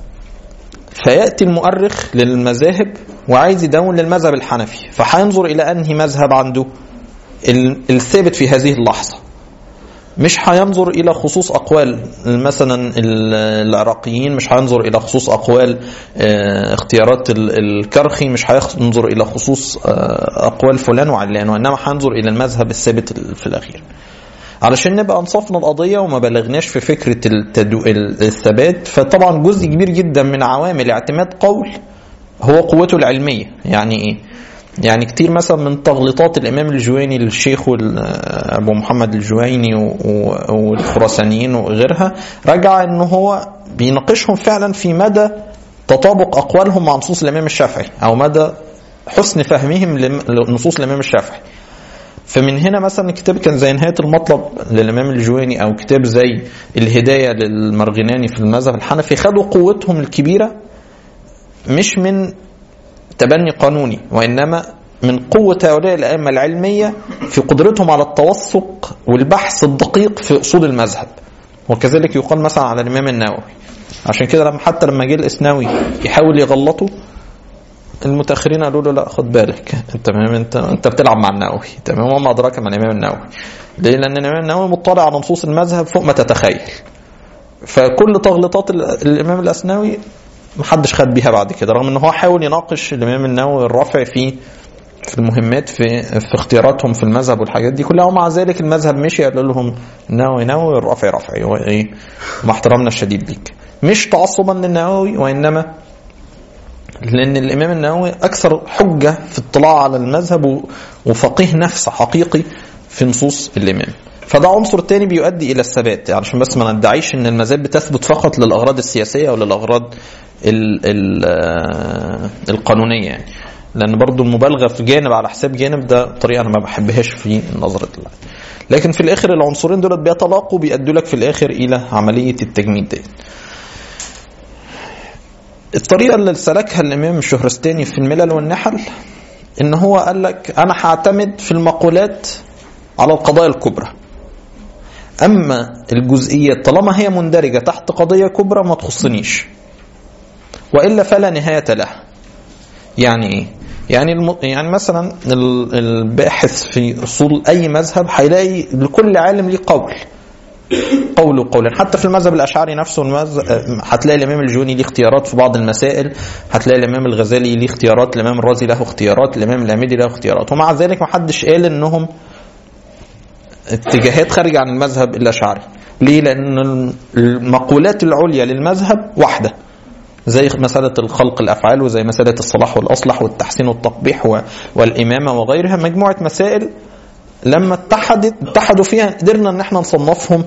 فياتي المؤرخ للمذاهب وعايز يدون للمذهب الحنفي فهينظر الى انهي مذهب عنده ال- الثابت في هذه اللحظه مش هينظر الى خصوص اقوال مثلا ال- العراقيين مش هينظر الى خصوص اقوال آه، اختيارات ال- الكرخي مش هينظر الى خصوص آه، اقوال فلان وعلان وانما هينظر الى المذهب الثابت ال- في الاخير علشان نبقى انصفنا القضيه وما بلغناش في فكره التدو... ال- الثبات فطبعا جزء كبير جدا من عوامل اعتماد قول هو قوته العلميه يعني ايه؟ يعني كتير مثلا من تغليطات الامام الجويني للشيخ وال- ابو محمد الجويني و- و- والخراسانيين وغيرها رجع ان هو بيناقشهم فعلا في مدى تطابق اقوالهم مع نصوص الامام الشافعي او مدى حسن فهمهم لم- لنصوص الامام الشافعي فمن هنا مثلا كتاب كان زي نهايه المطلب للامام الجويني او كتاب زي الهدايه للمرغناني في المذهب الحنفي خدوا قوتهم الكبيره مش من تبني قانوني وانما من قوه هؤلاء الائمه العلميه في قدرتهم على التوثق والبحث الدقيق في اصول المذهب وكذلك يقال مثلا على الامام النووي عشان كده لما حتى لما جه الاسناوي يحاول يغلطه المتاخرين قالوا له لا خد بالك انت تمام انت انت بتلعب مع النووي تمام وما ادراك ما الامام النووي ليه لان الامام النووي مطلع على نصوص المذهب فوق ما تتخيل فكل تغليطات ال- الامام الاسناوي محدش خد بيها بعد كده رغم ان هو حاول يناقش الامام النووي الرافع في في المهمات في في اختياراتهم في المذهب والحاجات دي كلها ومع ذلك المذهب مشي قال لهم نووي نووي الرافع رافعي وايه مع احترامنا الشديد ليك مش تعصبا للنووي وانما لان الامام النووي اكثر حجه في اطلاع على المذهب و- وفقيه نفس حقيقي في نصوص الامام فده عنصر تاني بيؤدي الى الثبات يعني عشان بس ما ندعيش ان المذاهب بتثبت فقط للاغراض السياسيه او للاغراض ال ال آه، القانونيه يعني لان برضو المبالغه في جانب على حساب جانب ده طريقه انا ما بحبهاش في نظره الله لكن في الاخر العنصرين دول بيتلاقوا بيأدوا لك في الاخر الى عمليه التجميد دي الطريقه اللي سلكها الامام الشهرستاني في الملل والنحل ان هو قال لك انا هعتمد في المقولات على القضايا الكبرى اما الجزئيات طالما هي مندرجه تحت قضيه كبرى ما تخصنيش والا فلا نهايه لها يعني ايه يعني الم... يعني مثلا ال- الباحث في اصول اي مذهب هيلاقي لكل عالم ليه قول قول وقول حتى في المذهب الاشعري نفسه المذهب هتلاقي الامام الجوني ليه اختيارات في بعض المسائل هتلاقي الامام الغزالي ليه اختيارات الامام الرازي له اختيارات الامام العميدي له اختيارات ومع ذلك ما حدش قال انهم اتجاهات خارجه عن المذهب الاشعري ليه لان المقولات العليا للمذهب واحده زي مسألة الخلق الأفعال وزي مسألة الصلاح والأصلح والتحسين والتقبيح و- والإمامة وغيرها مجموعة مسائل لما اتحدت اتحدوا فيها قدرنا ان احنا نصنفهم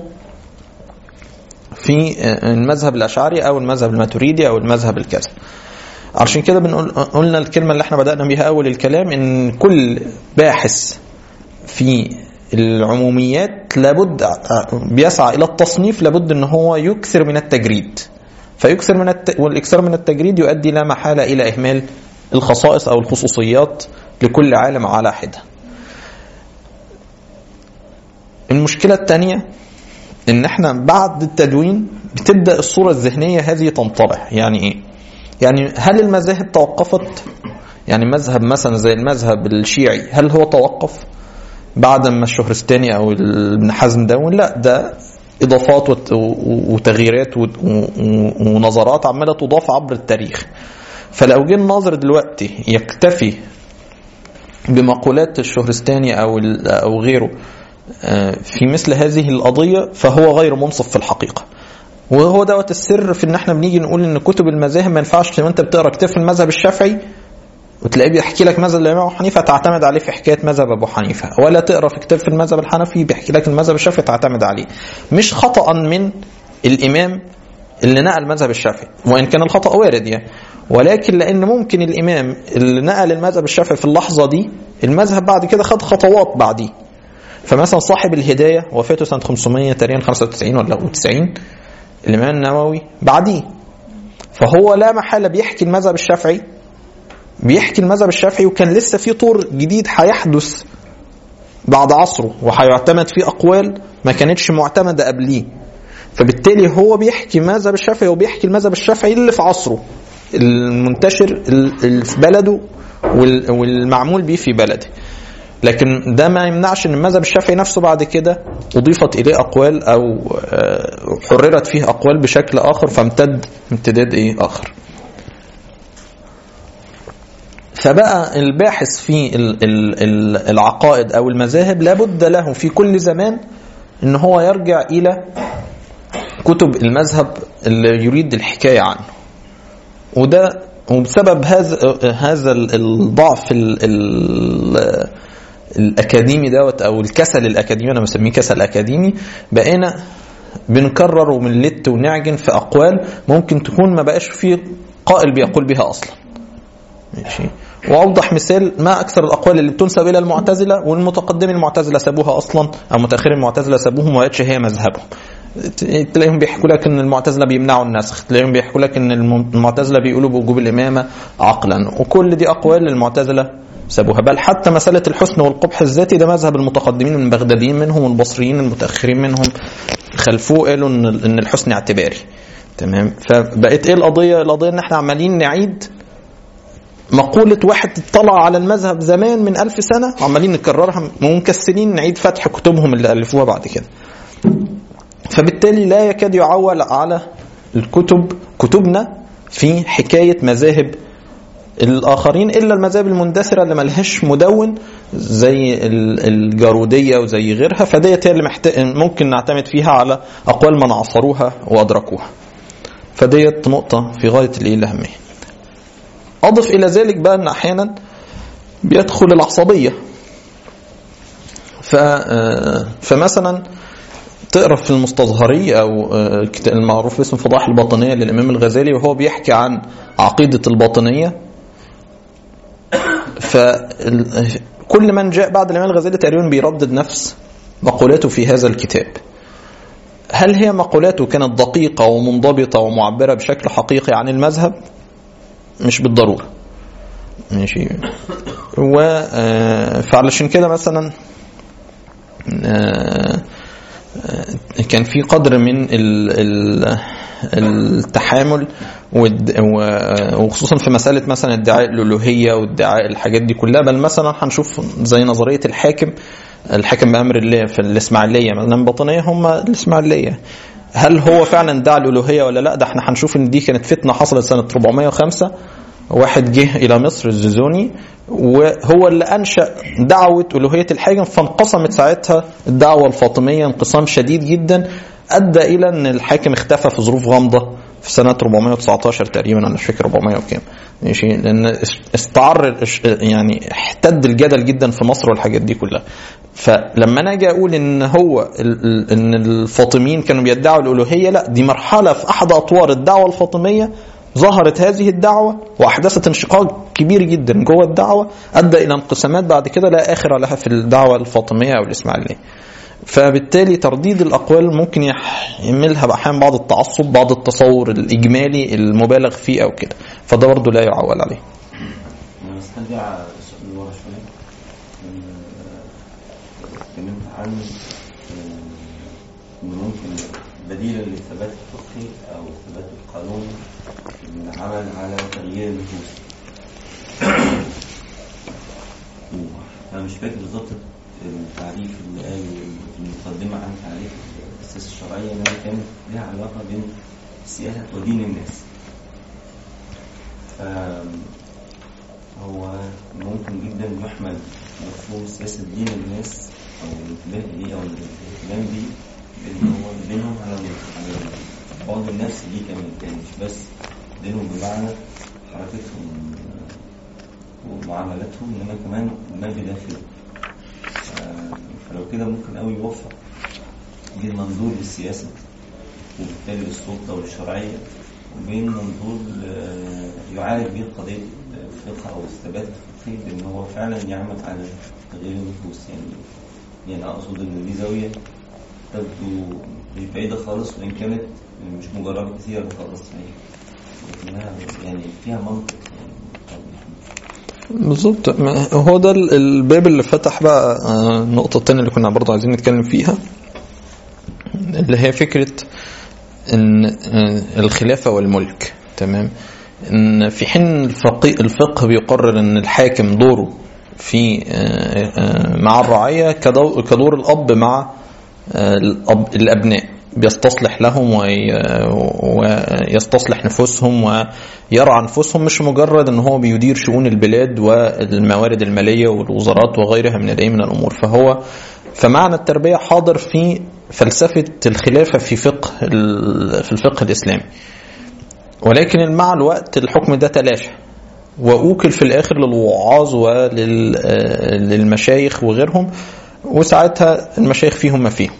في المذهب الاشعري او المذهب الماتريدي او المذهب الكذا عشان كده بنقول قلنا الكلمه اللي احنا بدانا بيها اول الكلام ان كل باحث في العموميات لابد بيسعى الى التصنيف لابد ان هو يكثر من التجريد فيكثر من الت... والاكثار من التجريد يؤدي لا محاله الى اهمال الخصائص او الخصوصيات لكل عالم على حده المشكلة الثانية ان احنا بعد التدوين بتبدأ الصورة الذهنية هذه تنطبع يعني ايه يعني هل المذاهب توقفت يعني مذهب مثلا زي المذهب الشيعي هل هو توقف بعد ما الشهرستاني او ابن حزم دون لا ده اضافات وت- و- وتغييرات وت- و- و- ونظرات عماله تضاف عبر التاريخ فلو جه الناظر دلوقتي يكتفي بمقولات الشهرستاني او ال- او غيره آه، في مثل هذه القضيه فهو غير منصف في الحقيقه وهو دوت السر في ان احنا بنيجي نقول ان كتب المذاهب ما ينفعش لو انت بتقرا كتاب في المذهب الشافعي وتلاقيه بيحكي لك مذهب الامام ابو حنيفه تعتمد عليه في حكايه مذهب ابو حنيفه ولا تقرا في كتاب في المذهب الحنفي بيحكي لك المذهب الشافعي تعتمد عليه مش خطا من الامام اللي نقل المذهب الشافعي وان كان الخطا وارد يعني ولكن لان ممكن الامام اللي نقل المذهب الشافعي في اللحظه دي المذهب بعد كده خد خطوات بعديه فمثلا صاحب الهدايه وفاته سنه 500 تقريبا 95 ولا 90 الامام النووي بعديه فهو لا محاله بيحكي المذهب الشافعي بيحكي المذهب الشافعي وكان لسه في طور جديد هيحدث بعد عصره وهيعتمد فيه اقوال ما كانتش معتمده قبليه فبالتالي هو بيحكي المذهب الشافعي وبيحكي المذهب الشافعي اللي في عصره المنتشر اللي في بلده وال- والمعمول بيه في بلده لكن ده ما يمنعش ان المذهب الشافعي نفسه بعد كده اضيفت اليه اقوال او آه، حررت فيه اقوال بشكل اخر فامتد امتداد ايه اخر فبقى الباحث في ال- ال- ال- العقائد او المذاهب لابد له في كل زمان ان هو يرجع الى كتب المذهب اللي يريد الحكايه عنه وده وبسبب هذا هذا ال- الضعف ال ال الاكاديمي دوت او الكسل الاكاديمي انا بسميه كسل اكاديمي بقينا بنكرر وبنلت ونعجن في اقوال ممكن تكون ما بقاش فيه قائل بيقول بها اصلا ماشي واوضح مثال ما اكثر الاقوال اللي بتنسب الى المعتزله والمتقدمين المعتزله سابوها اصلا او متاخرين المعتزله سابوهم وما بقتش هي مذهبهم تلاقيهم بيحكوا لك ان المعتزله بيمنعوا النسخ تلاقيهم بيحكوا لك ان الم- المعتزله بيقولوا بوجوب الامامه عقلا وكل دي اقوال المعتزله سابوها بل حتى مساله الحسن والقبح الذاتي ده مذهب المتقدمين من البغداديين منهم والبصريين المتاخرين منهم خلفوه قالوا ان ان الحسن اعتباري تمام فبقت ايه القضيه القضيه ان احنا عمالين نعيد مقولة واحد اطلع على المذهب زمان من ألف سنة وعمالين نكررها ومكسلين نعيد فتح كتبهم اللي ألفوها بعد كده فبالتالي لا يكاد يعول على الكتب كتبنا في حكاية مذاهب الآخرين إلا المذاهب المندثرة اللي ملهاش مدون زي ال- الجارودية وزي غيرها فديت هي اللي محت... ممكن نعتمد فيها على أقوال من عصروها وأدركوها فديت نقطة في غاية الإيه الأهمية أضف إلى ذلك بقى أن أحيانا بيدخل العصبية ف آه، فمثلا تقرا في المستظهري او آه، كت- المعروف باسم فضائح الباطنيه للامام الغزالي وهو بيحكي عن عقيده الباطنيه فكل من جاء بعد الامام الغزالي تقريبا بيردد نفس مقولاته في هذا الكتاب هل هي مقولاته كانت دقيقه ومنضبطه ومعبره بشكل حقيقي عن المذهب مش بالضروره ماشي و آه، فعلشان كده مثلا آه، كان في قدر من ال ال التحامل والد- و- وخصوصا في مسألة مثلا ادعاء الألوهية وادعاء الحاجات دي كلها بل مثلا هنشوف زي نظرية الحاكم الحاكم بأمر الله في الإسماعيلية مثلا الباطنية هم الإسماعيلية هل هو فعلا ادعى الألوهية ولا لا ده احنا هنشوف ان دي كانت فتنة حصلت سنة 405 واحد جه إلى مصر الزيزوني وهو اللي أنشأ دعوة ألوهية الحاكم فانقسمت ساعتها الدعوة الفاطمية انقسام شديد جدا أدى إلى أن الحاكم اختفى في ظروف غامضة في سنة 419 تقريبا أنا مش فاكر 400 وكام ماشي لأن استعر يعني احتد الجدل جدا في مصر والحاجات دي كلها فلما انا اجي اقول ان هو ال- ال- ان الفاطميين كانوا بيدعوا الالوهيه لا دي مرحله في احد اطوار الدعوه الفاطميه ظهرت هذه الدعوه واحدثت انشقاق كبير جدا جوه الدعوه ادى الى انقسامات بعد كده لا اخر لها في الدعوه الفاطميه او الاسماعيليه. فبالتالي ترديد الاقوال ممكن يحملها احيانا بعض التعصب بعض التصور الاجمالي المبالغ فيه او كده فده برضه لا يعول عليه. انا بس هرجع من ورا شويه آه، اتكلمت عن آه، ان ممكن بديلا للثبات الفقهي او الثبات القانوني العمل على تغيير النفوس انا مش فاكر بالظبط التعريف اللي قال في المقدمه عن تعريف السياسة الشرعية إنها كانت لها علاقة بين السياسة ودين الناس فهو ممكن جدا يحمل مفهوم سياسة دين الناس أو الانتباه ليه أو الاهتمام بيه بإن هو بينهم على على البعد النفسي ليه كمان يعني مش بس دينهم بمعنى حركتهم ومعاملاتهم إنما كمان ما بداخله ف- فلو كده ممكن قوي يوفق بين منظور للسياسة وبالتالي للسلطة والشرعية وبين منظور آه، يعالج به قضية الفقه أو الثبات الفقهي بأن هو فعلا يعمل على تغيير النفوس يعني يعني أقصد إن دي زاوية تبدو مش بعيدة خالص وإن كانت مش مجربة كثيرة خالص يعني لكنها يعني فيها منطق يعني طبعاً. بالظبط ما- هو ده ال- الباب اللي فتح بقى آه، النقطة التانية اللي كنا برضه عايزين نتكلم فيها اللي هي فكرة ان آه، الخلافة والملك تمام ان في حين الفقه, الفقه بيقرر ان الحاكم دوره في آه، آه، مع الرعية كدو- كدور الأب مع آه، الأب الأبناء بيستصلح لهم وي- ويستصلح نفوسهم ويرعى نفوسهم مش مجرد ان هو بيدير شؤون البلاد والموارد المالية والوزارات وغيرها من الايه من الامور فهو فمعنى التربية حاضر في فلسفة الخلافة في فقه ال- في الفقه الإسلامي ولكن مع الوقت الحكم ده تلاشى وأوكل في الآخر للوعاظ وللمشايخ وغيرهم وساعتها المشايخ فيهم ما فيهم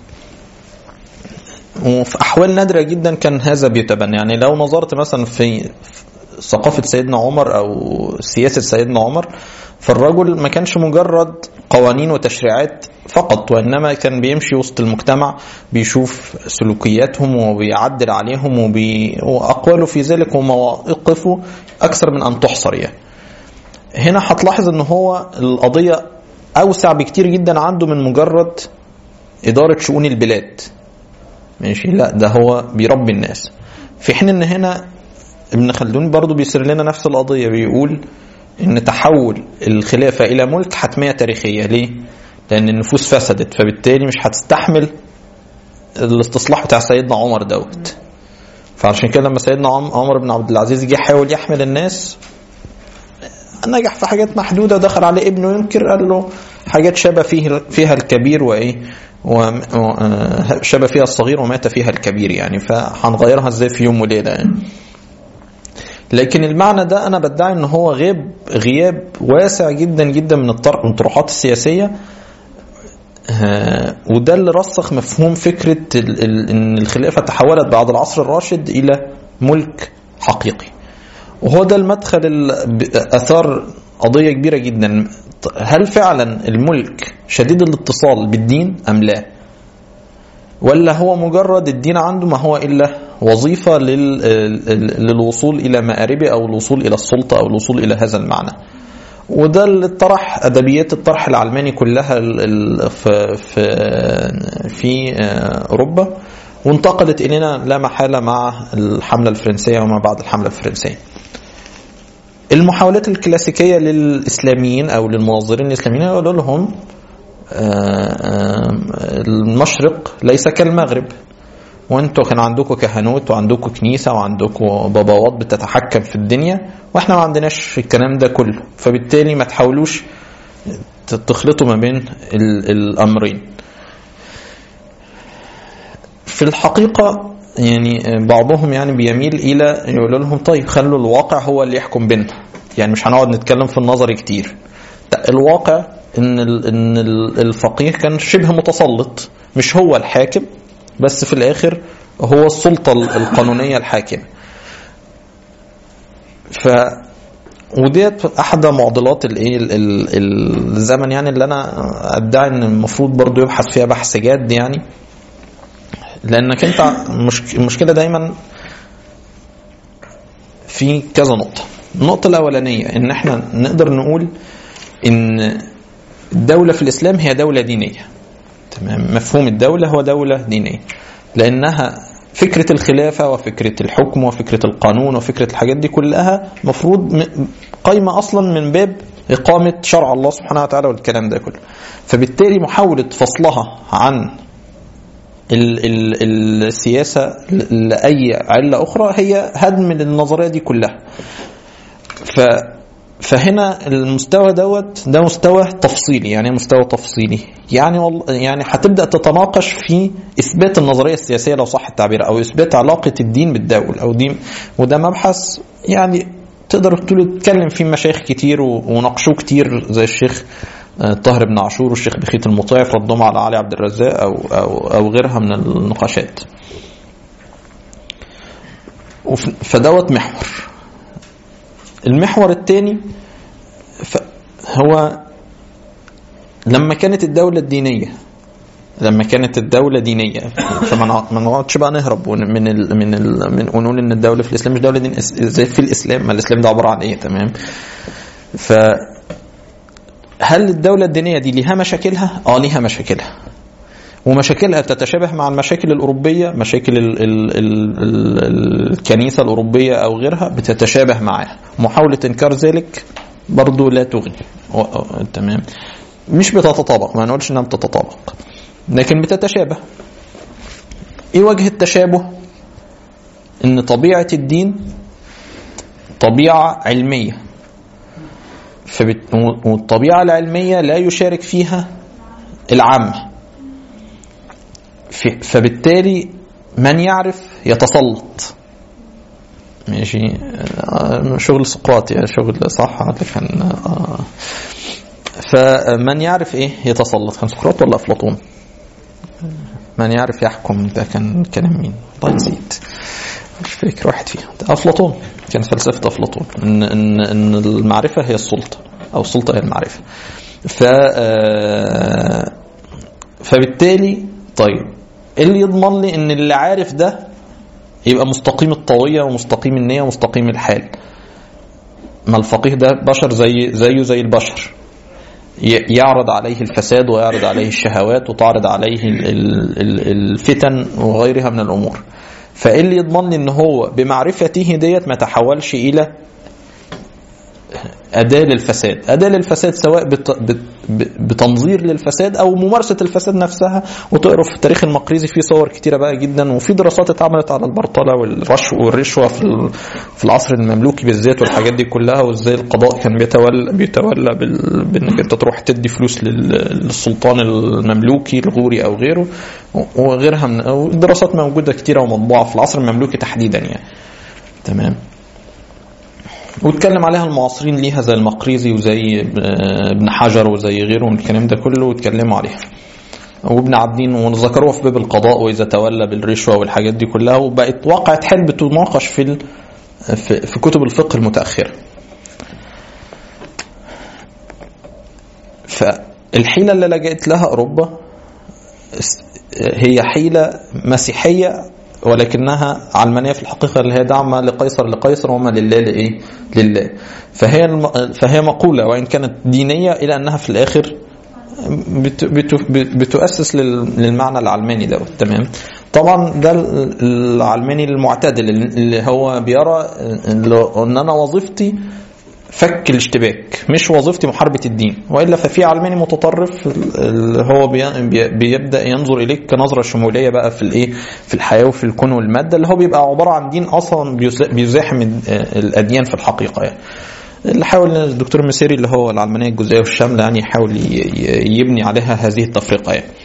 وفي أحوال نادرة جدا كان هذا بيتبنى يعني لو نظرت مثلا في ثقافة سيدنا عمر أو سياسة سيدنا عمر فالرجل ما كانش مجرد قوانين وتشريعات فقط وإنما كان بيمشي وسط المجتمع بيشوف سلوكياتهم وبيعدل عليهم وبي... وأقواله في ذلك ومواقفه أكثر من أن تحصر يعني هنا هتلاحظ ان هو القضية أوسع بكتير جدا عنده من مجرد إدارة شؤون البلاد ماشي لا ده هو بيربي الناس في حين ان هنا ابن خلدون برضو بيسر لنا نفس القضية بيقول ان تحول الخلافة الى ملك حتمية تاريخية ليه لان النفوس فسدت فبالتالي مش هتستحمل الاستصلاح بتاع سيدنا عمر دوت فعشان كده لما سيدنا عم- عمر بن عبد العزيز جه حاول يحمل الناس نجح في حاجات محدودة دخل عليه ابنه ينكر قال له حاجات شبه فيه فيها الكبير وإيه وشبه فيها الصغير ومات فيها الكبير يعني فهنغيرها ازاي في يوم وليلة يعني لكن المعنى ده انا بدعي ان هو غيب غياب واسع جدا جدا من الطرح من الطروحات السياسيه آه، وده اللي رسخ مفهوم فكره ال- ال- ان الخلافه تحولت بعد العصر الراشد الى ملك حقيقي وهو ده المدخل اللي ب- اثار قضيه كبيره جدا هل فعلا الملك شديد الاتصال بالدين ام لا ولا هو مجرد الدين عنده ما هو الا وظيفه لل... للوصول الى مآربه او الوصول الى السلطه او الوصول الى هذا المعنى وده اللي طرح ادبيات الطرح العلماني كلها ال- ال- في في في آه، اوروبا وانتقلت الينا لا محاله مع الحمله الفرنسيه وما بعد الحمله الفرنسيه المحاولات الكلاسيكيه للاسلاميين او للمنظرين الاسلاميين يقولوا لهم آه، آه، المشرق ليس كالمغرب وانتوا كان عندكم كهنوت وعندكم كنيسه وعندكم باباوات بتتحكم في الدنيا واحنا ما عندناش الكلام ده كله فبالتالي ما تحاولوش تخلطوا ما بين ال- الامرين في الحقيقه يعني بعضهم يعني بيميل الى يقول لهم طيب خلوا الواقع هو اللي يحكم بيننا يعني مش هنقعد نتكلم في النظري كتير لا، الواقع ان ال- ان ال- الفقيه كان شبه متسلط مش هو الحاكم بس في الاخر هو السلطه ال- القانونيه الحاكمه ف وديت احدى معضلات الايه ال- ال- الزمن يعني اللي انا ادعي ان المفروض برضو يبحث فيها بحث جاد يعني لانك انت مش المشكله دايما في كذا نقطه النقطه الاولانيه ان احنا نقدر نقول ان الدوله في الاسلام هي دوله دينيه تمام مفهوم الدوله هو دوله دينيه لانها فكره الخلافه وفكره الحكم وفكره القانون وفكره الحاجات دي كلها مفروض م- قايمه اصلا من باب اقامه شرع الله سبحانه وتعالى والكلام ده كله فبالتالي محاوله فصلها عن ال ال السياسه ل- لاي عله اخرى هي هدم النظريه دي كلها ف فهنا المستوى دوت ده مستوى تفصيلي يعني إيه مستوى تفصيلي يعني والله يعني هتبدا تتناقش في اثبات النظريه السياسيه لو صح التعبير او اثبات علاقه الدين بالدوله او دين وده مبحث يعني تقدر تقول تتكلم فيه مشايخ كتير و- وناقشوه كتير زي الشيخ آه، طاهر بن عاشور والشيخ بخيت المطيع في ردهم على علي عبد الرزاق او او او غيرها من النقاشات وف- فدوت محور المحور الثاني هو لما كانت الدولة الدينية لما كانت الدولة دينية فما نع- ما نقعدش بقى نهرب ون- من ال من ال من ونقول ان الدولة في الاسلام مش دولة دين إس- زي في الاسلام ما الاسلام ده عبارة عن ايه تمام ف هل الدولة الدينية دي ليها مشاكلها؟ اه ليها مشاكلها ومشاكلها تتشابه مع المشاكل الأوروبية مشاكل ال ال ال ال الكنيسة الأوروبية أو غيرها بتتشابه معها محاولة إنكار ذلك برضو لا تغني و- و- تمام مش بتتطابق ما نقولش انها بتتطابق لكن بتتشابه ايه وجه التشابه ان طبيعة الدين طبيعة علمية فبت... والطبيعة العلمية لا يشارك فيها العامة في- فبالتالي من يعرف يتسلط ماشي آه، شغل سقراط يا شغل صح هذا كان آه. فمن يعرف ايه يتسلط كان سقراط ولا افلاطون من يعرف يحكم ده كان كان مين والله نسيت مش فاكر واحد فيهم ده افلاطون كان فلسفه افلاطون ان ان ان المعرفه هي السلطه او السلطه هي المعرفه ف آه، فبالتالي طيب ايه اللي يضمن لي ان اللي عارف ده يبقى مستقيم الطوية ومستقيم النية ومستقيم الحال ما الفقيه ده بشر زي زيه زي البشر ي- يعرض عليه الفساد ويعرض عليه الشهوات وتعرض عليه ال- ال- ال- الفتن وغيرها من الأمور فإيه اللي يضمن لي ان هو بمعرفته ديت ما تحولش الى أداة للفساد أداة للفساد سواء بت- بت- بتنظير للفساد أو ممارسة الفساد نفسها وتقرا في التاريخ المقريزي في صور كتيرة بقى جدا وفي دراسات اتعملت على البرطلة والرشوة والرشوة في ال- في العصر المملوكي بالذات والحاجات دي كلها وازاي القضاء كان بيتولى بيتولى بال- بانك انت تروح تدي فلوس لل- للسلطان المملوكي الغوري او غيره وغيرها من أو دراسات موجودة كتيرة ومطبوعة في العصر المملوكي تحديدا يعني تمام واتكلم عليها المعاصرين ليها زي المقريزي وزي آه، ابن حجر وزي غيره من الكلام ده كله واتكلموا عليها وابن عابدين وذكروها في باب القضاء واذا تولى بالرشوه والحاجات دي كلها وبقت واقعة حال بتناقش في ال- في في كتب الفقه المتاخره. فالحيله اللي لجأت لها اوروبا اس- هي حيله مسيحيه ولكنها علمانيه في الحقيقه اللي هي دعم ما لقيصر لقيصر وما لله لايه؟ لله. فهي الم... فهي مقوله وان كانت دينيه الى انها في الاخر بت... بت... بتؤسس لل... للمعنى العلماني دوت تمام طبعا ده ال- العلماني المعتدل اللي هو بيرى ان انا وظيفتي فك الاشتباك مش وظيفتي محاربة الدين وإلا ففي علماني متطرف اللي هو بي- بي- بيبدأ ينظر إليك كنظرة شمولية بقى في الإيه في الحياة وفي الكون والمادة اللي هو بيبقى عبارة عن دين أصلا بيز- بيزاحم الأديان في الحقيقة يعني اللي حاول الدكتور مسيري اللي هو العلمانية الجزئية والشاملة يعني يحاول ي- ي- يبني عليها هذه التفرقة يعني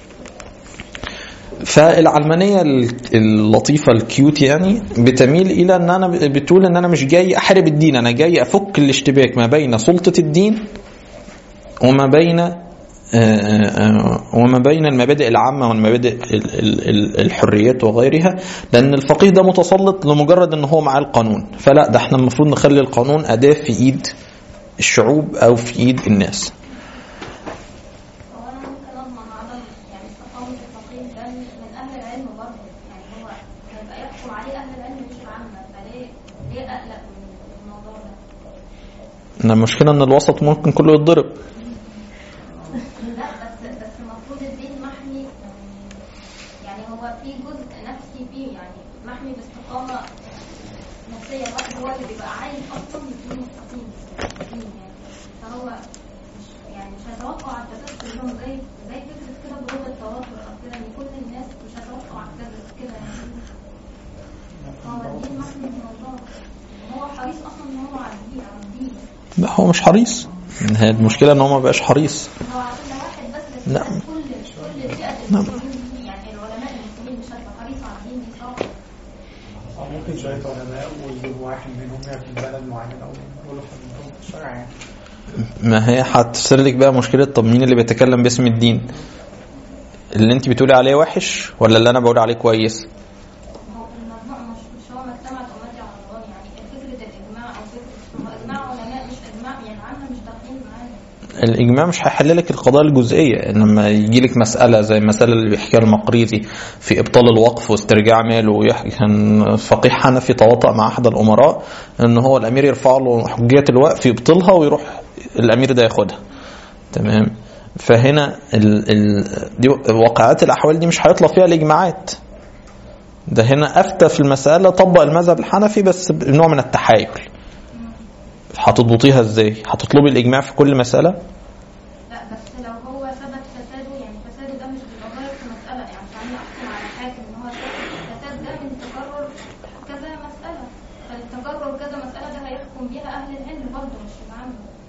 فالعلمانيه اللطيفه الكيوت يعني بتميل الى ان انا بتقول ان انا مش جاي احارب الدين انا جاي افك الاشتباك ما بين سلطه الدين وما بين آه، آه، وما بين المبادئ العامة والمبادئ ال- ال- ال- الحريات وغيرها لأن الفقيه ده متسلط لمجرد أن هو معاه القانون فلا ده احنا المفروض نخلي القانون أداة في إيد الشعوب أو في إيد الناس هو انا ممكن اضمن عدم يعني استقامة الفقيه ده مش من اهل العلم برضه يعني هو هيبقى يحكم عليه اهل العلم مش العامة فليه ليه اقلق من الموضوع ده؟ إن المشكلة أن الوسط ممكن كله يتضرب لا بس بس المفروض الدين محمي يعني هو في جزء نفسي فيه يعني محمي باستقامة نفسية الواحد هو اللي بيبقى عايز اصلا يكون مستقيم في الدين يعني فهو مش يعني مش هيتوقع على التكسر لهم زي زي فكرة كده بلوغ التواتر او كده ان كل الناس مش هيتوقع الموضوع هو حريص اصلا ان هو على الدين على الدين لا هو مش حريص هي المشكله ان هو ما بقاش حريص هو عشان ده واحد بس بس لا. كل كل فئه نعم. المسلمين يعني العلماء المسلمين مش هتبقى حريص على الدين دي صعب أو ممكن شوية علماء ويجيبوا واحد منهم يعرف بلد معينة أو يقولوا في الشرع يعني ما هي هتفسر لك بقى مشكله طب مين اللي بيتكلم باسم الدين اللي انت بتقولي عليه وحش ولا اللي انا بقول عليه كويس هو المجموع مش مش هو ما اجتمعت امتي على الله يعني فكره الاجماع او فكره هو اجماع علماء مش اجماع يعني عامه مش داخلين معانا الاجماع مش هيحل لك القضايا الجزئيه انما يجي لك مساله زي المساله اللي بيحكيها المقريزي في ابطال الوقف واسترجاع ماله ويحكي كان فقيه حنفي تواطأ مع احد الامراء ان هو الامير يرفع له حجيه الوقف يبطلها ويروح الامير ده ياخدها تمام فهنا ال ال دي واقعات الاحوال دي مش هيطلع فيها الاجماعات ده هنا افتى في المساله طبق المذهب الحنفي بس بنوع من التحايل هتضبطيها ازاي هتطلبي الاجماع في كل مساله لا بس لو هو ثبت فساده يعني فساده ده مش بيبقى ظاهر في مساله يعني مش عامل احكم على حاكم ان هو الفساد ده من تكرر كذا مساله فالتكرر كذا مساله ده هيحكم بيها اهل العلم برضه مش العام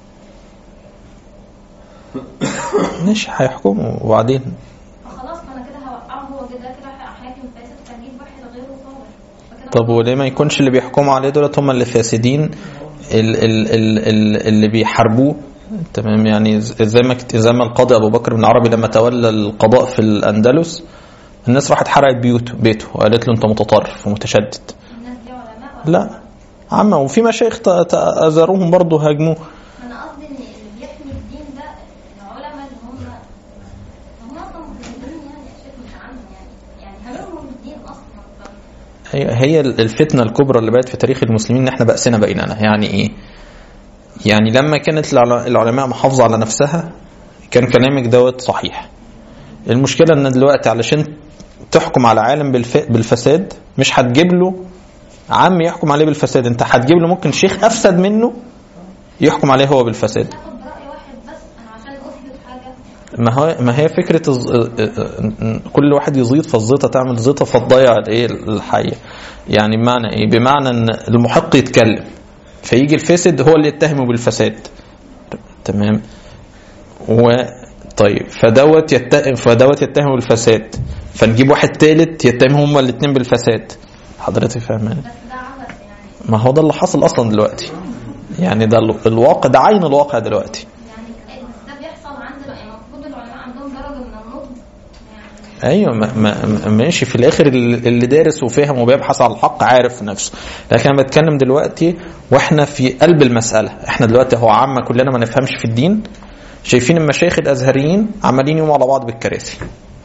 مش هيحكموا وبعدين فخلاص ما انا كده هوقعه هو كده كده حاكم فاسد فهجيب واحد غيره صالح فكده طب وليه ما يكونش اللي بيحكموا عليه دولت هم اللي فاسدين ال ال ال ال اللي بيحاربوه تمام يعني ز- زي ما كت- زي ما القاضي ابو بكر بن عربي لما تولى القضاء في الاندلس الناس راحت حرقت بيوته بيته وقالت له انت متطرف ومتشدد الناس دي علماء ولا لا عامة وفي مشايخ ت- ت- أزاروهم برضه هاجموه انا قصدي ان اللي بيحمي الدين ده العلماء اللي هم هم اصلا مجرمين يعني يا شيخ مش عنهم يعني يعني هممهم الدين اصلا ف- هي هي الفتنة الكبرى اللي بقت في تاريخ المسلمين ان احنا بأسنا بيننا يعني ايه يعني لما كانت العل- العلماء محافظة على نفسها كان كلامك دوت صحيح المشكلة ان دلوقتي علشان تحكم على عالم بالف... بالفساد مش هتجيب له عام يحكم عليه بالفساد انت هتجيب له ممكن شيخ افسد منه يحكم عليه هو بالفساد اخد براي واحد بس انا عشان اثبت حاجه ما هو ما هي فكره الز... كل واحد يزيط فالزيطه تعمل زيطه فتضيع الايه الحيه يعني بمعنى ايه بمعنى ان المحق يتكلم فيجي الفاسد هو اللي يتهمه بالفساد تمام و طيب فدوت يتهم فدوت يتهم بالفساد فنجيب واحد ثالث يتهم هما الاثنين بالفساد حضرتك فاهماني بس ده عبث يعني ما هو ده اللي حصل اصلا دلوقتي يعني ده ال- الواقع ده عين الواقع دلوقتي يعني إيه بس ده بيحصل عندنا يعني المفروض العلماء عندهم درجه من النضج يعني ايوه ما ما ماشي في الاخر اللي دارس وفاهم وبيبحث على الحق عارف نفسه لكن انا بتكلم دلوقتي واحنا في قلب المساله احنا دلوقتي هو عامه كلنا ما نفهمش في الدين شايفين المشايخ الازهريين عمالين يقوموا على بعض بالكراسي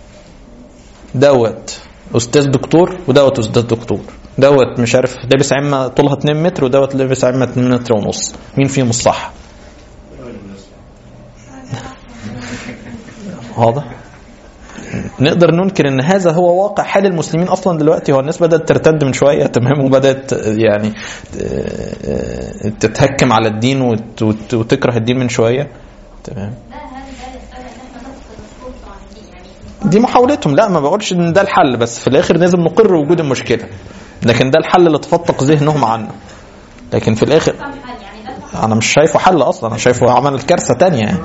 دوت استاذ دكتور ودوت استاذ دكتور دوت مش عارف لابس عمه طولها 2 متر ودوت لابس عمه 2 متر ونص مين فيهم الصح واضح نقدر ننكر ان هذا هو واقع حال المسلمين اصلا دلوقتي هو الناس بدات ترتد من شويه تمام وبدات يعني آه، تتهكم على الدين وت- وت- وتكره الدين من شويه تمام ده هل ده يستدعي ان احنا نفصل السلطه عن الدين يعني دي محاولتهم لا ما بقولش ان ده الحل بس في الاخر لازم نقر وجود المشكله لكن ده الحل اللي تفتق ذهنهم عنه لكن في الاخر فاهم حل يعني ده الحل. انا مش شايفه حل اصلا انا شايفه عمل كارثه تانية يعني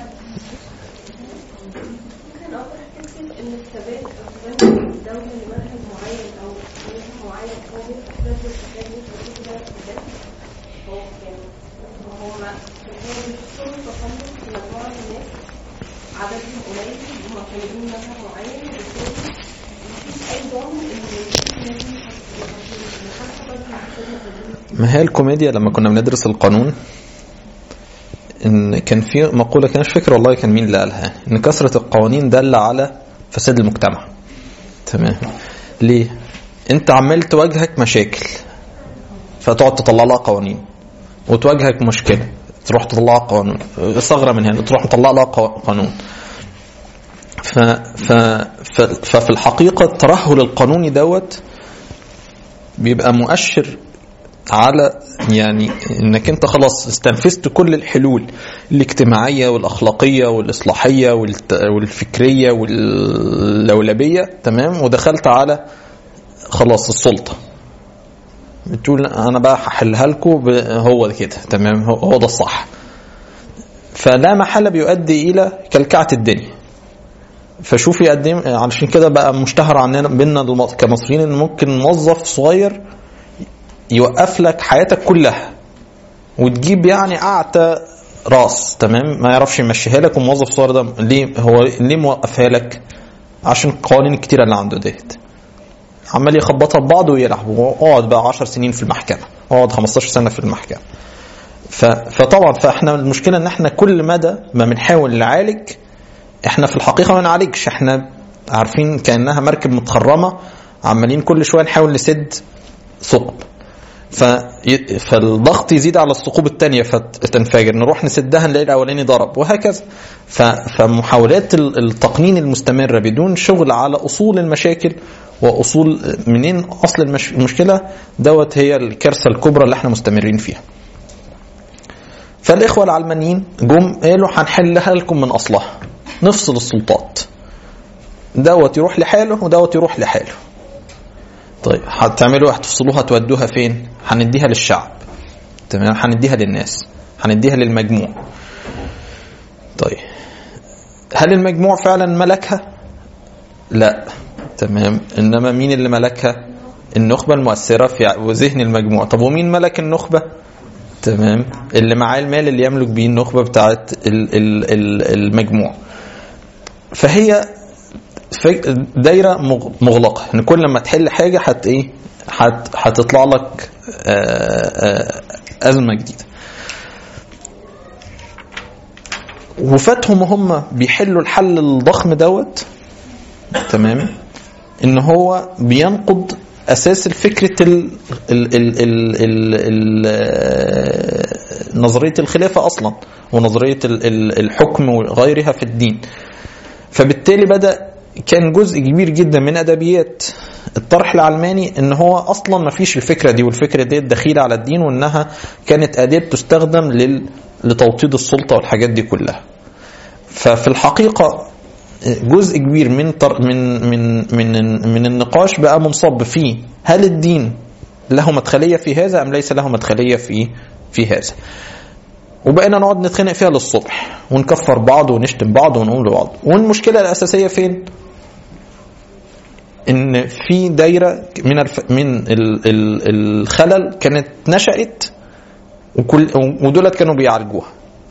ممكن اقول فكره ان الثبات او الدوله لمنهج معين او منهج معين هو بيفتح باب للفساد ممكن يكون ده الثبات هو يعني هو ما هو بيحصل تصنف في مجموعه من الناس عددهم قليل هم معتمدين مذهب معين وبالتالي مفيش اي ضامن ان الناس دي هتحصل برضه الفساد ما هي الكوميديا لما كنا بندرس القانون ان كان في مقوله كان مش فاكر والله كان مين اللي قالها ان كثره القوانين دل على فساد المجتمع تمام ليه انت عمال تواجهك مشاكل فتقعد تطلع لها قوانين وتواجهك مشكله تروح تطلع قانون ثغره من هنا تروح تطلع لها قو- قانون ف ف ف ففي الحقيقه الترهل القانوني دوت بيبقى مؤشر على يعني انك انت خلاص استنفذت كل الحلول الاجتماعيه والاخلاقيه والاصلاحيه والت- والفكريه واللولبيه تمام ودخلت على خلاص السلطه بتقول انا بقى هحلها لكم ب- هو ده كده تمام هو هو ده الصح فلا محل بيؤدي الى كلكعه الدنيا فشوفي قد ايه علشان كده بقى مشتهر عندنا بينا الم- كمصريين ان ممكن موظف صغير يوقف لك حياتك كلها وتجيب يعني اعتى راس تمام ما يعرفش يمشيها لك والموظف الصغير ده ليه هو ليه موقفها لك عشان القوانين الكتيره اللي عنده ديت عمال يخبطها ببعض ويلعب واقعد بقى 10 سنين في المحكمه اقعد 15 سنه في المحكمه ف- فطبعا فاحنا المشكله ان احنا كل مدى ما بنحاول نعالج احنا في الحقيقه ما نعالجش احنا عارفين كانها مركب متخرمه عمالين كل شويه نحاول نسد ثقب في فالضغط يزيد على الثقوب الثانيه فتنفجر نروح نسدها نلاقي الاولاني ضرب وهكذا ف- فمحاولات ال- التقنين المستمره بدون شغل على اصول المشاكل واصول منين اصل المش... المشكله دوت هي الكارثه الكبرى اللي احنا مستمرين فيها فالاخوه العلمانيين جم قالوا هنحلها لكم من اصلها نفصل السلطات دوت يروح لحاله ودوت يروح لحاله طيب هتعملوا هتفصلوها تودوها فين هنديها للشعب تمام هنديها للناس هنديها للمجموع طيب هل المجموع فعلا ملكها لا تمام انما مين اللي ملكها النخبه المؤثره في ذهن المجموع طب ومين ملك النخبه تمام اللي معاه المال اللي يملك بيه النخبه بتاعت ال- ال- ال- المجموع فهي فك- دايره مغ- مغلقه ان كل ما تحل حاجه هت ايه هت- هتطلع لك آه، آه، ازمه جديده وفاتهم هم بيحلوا الحل الضخم دوت تمام ان هو بينقض اساس الفكره ال ال ال ال ال ال نظريه الخلافه اصلا ونظريه ال- ال- الحكم وغيرها في الدين فبالتالي بدا كان جزء كبير جدا من ادبيات الطرح العلماني ان هو اصلا ما فيش الفكره دي والفكره دي دخيله على الدين وانها كانت اداه تستخدم لل لتوطيد السلطه والحاجات دي كلها ففي الحقيقه جزء كبير من طر من من من من النقاش بقى منصب فيه هل الدين له مدخليه في هذا ام ليس له مدخليه في في هذا وبقينا نقعد نتخانق فيها للصبح ونكفر بعض ونشتم بعض ونقول لبعض والمشكله الاساسيه فين ان في دايره من الف... من ال... ال... الخلل كانت نشأت وكل ودولت كانوا بيعالجوها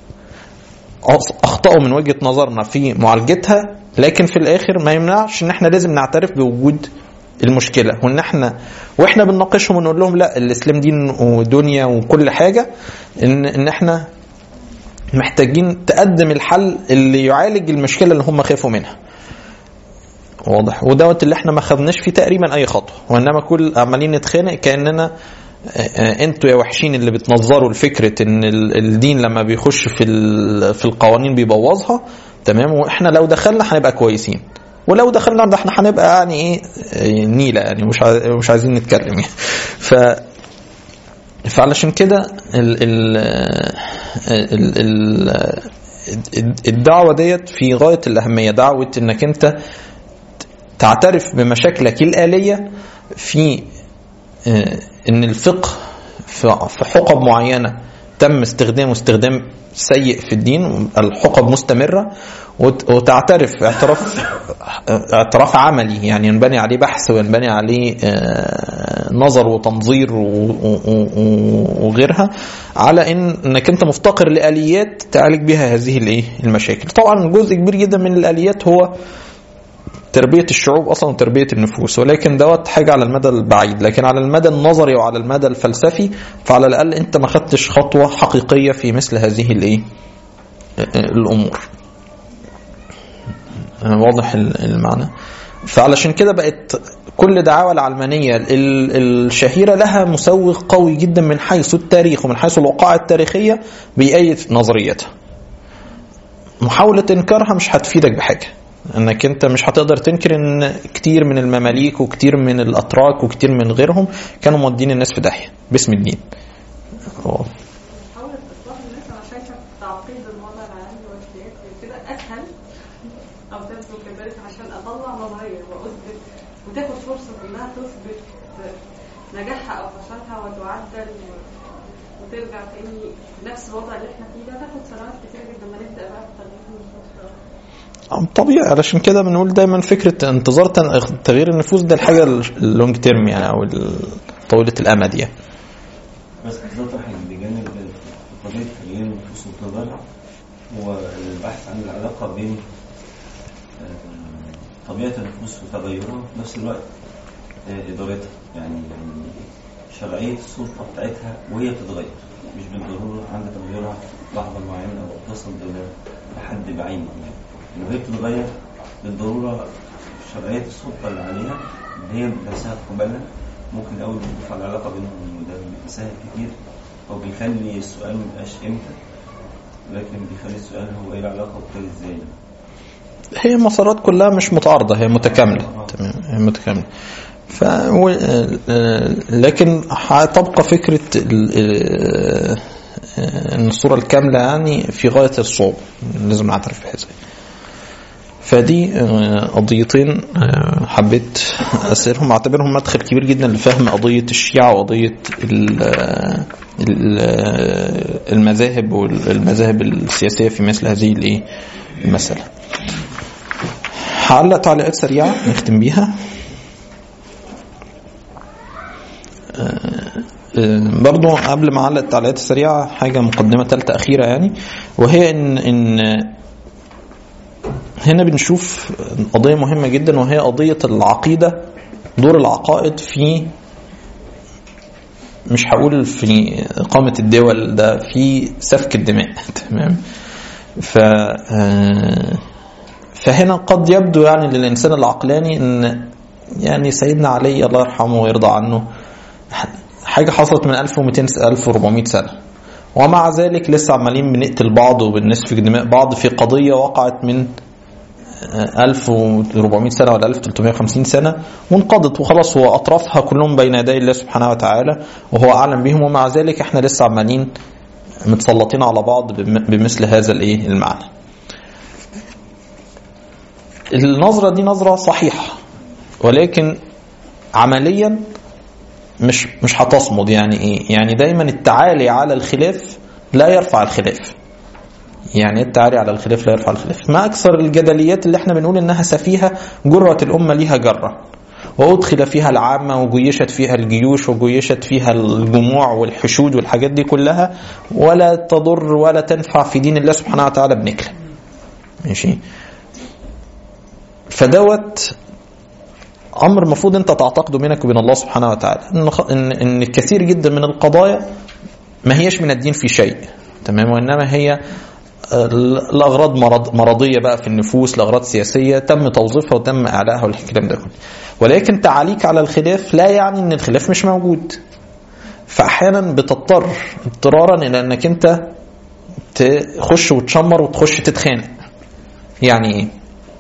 اخطاوا من وجهه نظرنا في معالجتها لكن في الاخر ما يمنعش ان احنا لازم نعترف بوجود المشكله وان احنا واحنا بنناقشهم ونقول لهم لا الاسلام دين ودنيا وكل حاجه ان ان احنا محتاجين تقدم الحل اللي يعالج المشكله اللي هم خافوا منها واضح ودوت اللي احنا ما خدناش فيه تقريبا اي خطوه وانما كل عمالين نتخانق كاننا انتوا يا وحشين اللي بتنظروا لفكره ان الدين لما بيخش في في القوانين بيبوظها تمام واحنا لو دخلنا هنبقى كويسين ولو دخلنا ده احنا هنبقى يعني ايه نيله يعني مش مش عايزين نتكلم يعني ف فعلشان كده ال ال ال ال الدعوه ديت في غايه الاهميه دعوه انك انت تعترف بمشاكلك الآلية في ان الفقه في حقب معينة تم استخدامه استخدام سيء في الدين الحقب مستمرة وتعترف اعتراف اعتراف عملي يعني ينبني عليه بحث وينبني عليه نظر وتنظير وغيرها على ان انك انت مفتقر لآليات تعالج بها هذه الايه المشاكل طبعا جزء كبير جدا من الآليات هو تربية الشعوب أصلا وتربية النفوس ولكن دوت حاجة على المدى البعيد لكن على المدى النظري وعلى المدى الفلسفي فعلى الأقل أنت ما خدتش خطوة حقيقية في مثل هذه الإيه الأمور واضح المعنى فعلشان كده بقت كل دعاوى العلمانية الشهيرة لها مسوغ قوي جدا من حيث التاريخ ومن حيث الوقائع التاريخية بأيد نظريتها محاولة إنكارها مش هتفيدك بحاجة انك انت مش هتقدر تنكر ان كتير من المماليك وكتير من الاتراك وكتير من غيرهم كانوا مودين الناس في داهيه باسم الدين حاولت اصلاح الناس انا شايفه تعقيد الوضع العالمي والاجتهاد كده اسهل او تبدو كذلك عشان اطلع نظريه واثبت وتاخد فرصه انها تثبت نجاحها او فشلها وتعدل و- وترجع تاني نفس الوضع اللي احنا فيه ده تاخد سنوات كتير جدا ما نبدا بقى في تغيير النفوس طبيعي علشان كده بنقول دايما فكره انتظار تن- تغيير النفوس ده الحاجه اللونج تيرم يعني او ال- طويله الامد يعني بس بتطرح بجانب قضية تغيير النفوس وانتظارها هو البحث عن العلاقة بين آه، طبيعة النفوس وتغيرها وفي نفس الوقت آه، إدارتها يعني يعني شرعية السلطة بتاعتها وهي بتتغير مش بالضرورة عند تغيرها لحظة معينة أو تصل إلى حد بعيد يعني إن وهي بتتغير بالضرورة شرعية السلطة اللي عليها اللي هي بنفسها تقبلها ممكن أول نضيف على العلاقة بينهم وده بيسهل كتير أو بيخلي السؤال ما يبقاش إمتى لكن بيخلي السؤال هو إيه العلاقة وبتبتدي إزاي هي مسارات كلها مش متعارضه هي متكامله تمام هي متكامله ف و- آه، لكن هتبقى فكره ال- آه، آه، ان الصوره الكامله يعني في غايه الصعوبه لازم نعترف بهذا فدي آه، قضيتين آه، حبيت اسيرهم اعتبرهم مدخل كبير جدا لفهم قضيه الشيعه وقضيه ال- آه، ال- آه، المذاهب والمذاهب السياسيه في مثل هذه الايه المساله هعلق تعليقات سريعة نختم بيها آه، آه، برضو قبل ما اعلق التعليقات السريعة حاجة مقدمة ثالثة أخيرة يعني وهي إن إن هنا بنشوف قضية مهمة جدا وهي قضية العقيدة دور العقائد في مش هقول في إقامة الدول ده في سفك الدماء تمام ف آه، فهنا قد يبدو يعني للإنسان العقلاني أن يعني سيدنا علي الله يرحمه ويرضى عنه حاجة حصلت من 1200 س- 1400 سنة ومع ذلك لسه عمالين بنقتل بعض وبنسفك دماء بعض في قضية وقعت من آه، 1400 سنة ولا 1350 سنة وانقضت وخلاص هو أطرافها كلهم بين يدي الله سبحانه وتعالى وهو أعلم بهم ومع ذلك احنا لسه عمالين متسلطين على بعض بم- بمثل هذا الايه المعنى النظرة دي نظرة صحيحة ولكن عمليا مش مش هتصمد يعني ايه؟ يعني دايما التعالي على الخلاف لا يرفع الخلاف. يعني إيه التعالي على الخلاف لا يرفع الخلاف. ما اكثر الجدليات اللي احنا بنقول انها سفيهه جرة الامه ليها جره. وادخل فيها العامه وجيشت فيها الجيوش وجيشت فيها الجموع والحشود والحاجات دي كلها ولا تضر ولا تنفع في دين الله سبحانه وتعالى بنكله. ماشي؟ فدوت امر المفروض انت تعتقده بينك وبين الله سبحانه وتعالى ان خ- ان ان كثير جدا من القضايا ما هيش من الدين في شيء تمام وانما هي آه، لاغراض مرض مرضيه بقى في النفوس لاغراض سياسيه تم توظيفها وتم اعلائها والكلام ده كله ولكن تعاليك على الخلاف لا يعني ان الخلاف مش موجود فاحيانا بتضطر اضطرارا الى انك انت تخش وتشمر وتخش تتخانق يعني ايه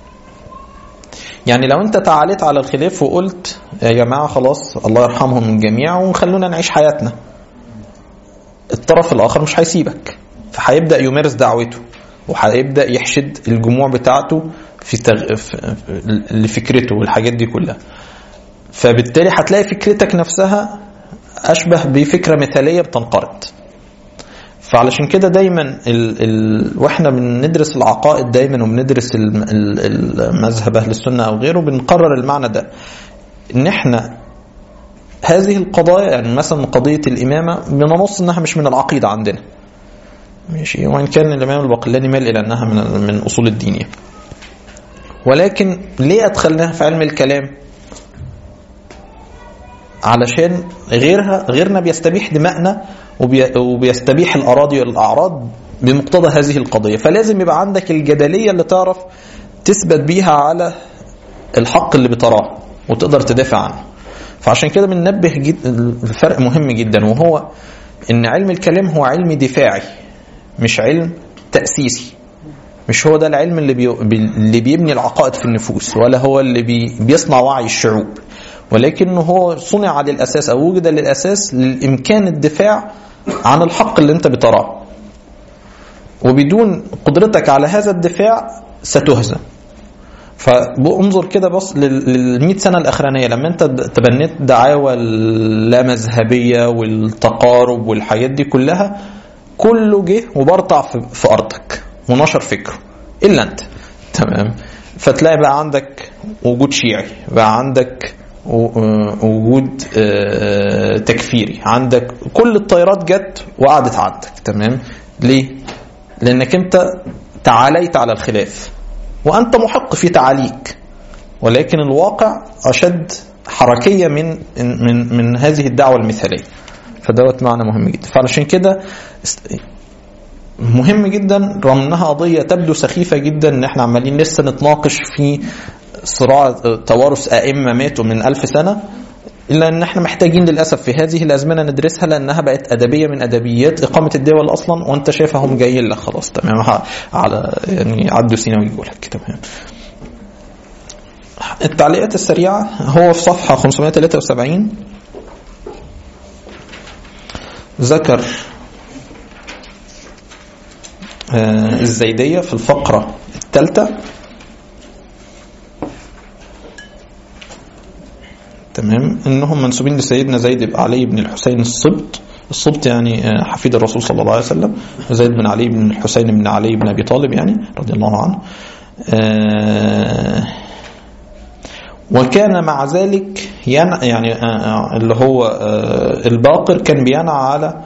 يعني لو انت تعاليت على الخلاف وقلت يا جماعه خلاص الله يرحمهم من الجميع وخلونا نعيش حياتنا الطرف الاخر مش هيسيبك فهيبدا يمارس دعوته وهيبدا يحشد الجموع بتاعته في, تغ... في لفكرته والحاجات دي كلها فبالتالي هتلاقي فكرتك نفسها اشبه بفكره مثاليه بتنقرض فعلشان كده دايما ال ال واحنا بندرس العقائد دايما وبندرس الم- ال- المذهب اهل السنه او غيره بنقرر المعنى ده ان احنا هذه القضايا يعني مثلا قضيه الامامه بننص انها مش من العقيده عندنا ماشي وان كان الامام الباقلاني مال الى انها من من اصول الدين يعني. ولكن ليه ادخلناها في علم الكلام علشان غيرها غيرنا بيستبيح دماءنا وبي- وبيستبيح الاراضي والاعراض بمقتضى هذه القضيه فلازم يبقى عندك الجدليه اللي تعرف تثبت بيها على الحق اللي بتراه وتقدر تدافع عنه فعشان كده بننبه جد الفرق مهم جدا وهو ان علم الكلام هو علم دفاعي مش علم تاسيسي مش هو ده العلم اللي بي... اللي بيبني العقائد في النفوس ولا هو اللي بي... بيصنع وعي الشعوب ولكنه هو صنع للاساس او وجد للاساس للامكان الدفاع عن الحق اللي انت بتراه وبدون قدرتك على هذا الدفاع ستهزم فانظر كده بص لل 100 سنه الاخرانيه لما انت تبنيت دعاوى اللامذهبيه والتقارب والحاجات دي كلها كله جه وبرطع في, في ارضك ونشر فكره الا انت تمام فتلاقي بقى عندك وجود شيعي بقى عندك و- وجود آه، تكفيري عندك كل الطيارات جت وقعدت عندك تمام ليه لانك انت تعاليت على الخلاف وانت محق في تعاليك ولكن الواقع اشد حركيه من من من هذه الدعوه المثاليه فدوت معنى مهم جدا فعلشان كده است- مهم جدا رغم انها قضيه تبدو سخيفه جدا ان احنا عمالين لسه نتناقش في صراع توارث ائمه ماتوا من ألف سنه الا ان احنا محتاجين للاسف في هذه الازمنه ندرسها لانها بقت ادبيه من ادبيات اقامه الدول اصلا وانت شايفها هم جايين لك خلاص تمام ه- على يعني عدوا سنه ويجوا لك تمام التعليقات السريعه هو في صفحه 573 ذكر آه، الزيديه في الفقره الثالثه تمام انهم منسوبين لسيدنا زيد بن علي بن الحسين السبط السبط يعني آه، حفيد الرسول صلى الله عليه وسلم وزيد بن علي بن الحسين بن علي بن ابي طالب يعني رضي الله عنه آه، وكان مع ذلك ينع يعني آه، آه، اللي هو آه، الباقر كان بينعى على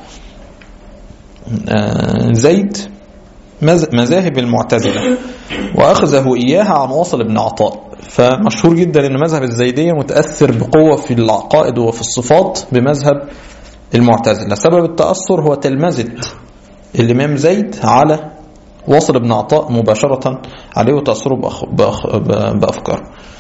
آه، زيد مز- مذاهب المعتزلة وأخذه إياها عن واصل بن عطاء فمشهور جدا أن مذهب الزيدية متأثر بقوة في العقائد وفي الصفات بمذهب المعتزلة سبب التأثر هو تلمذة الإمام زيد على واصل بن عطاء مباشرة عليه وتأثره بأخ... بأخ... بأفكاره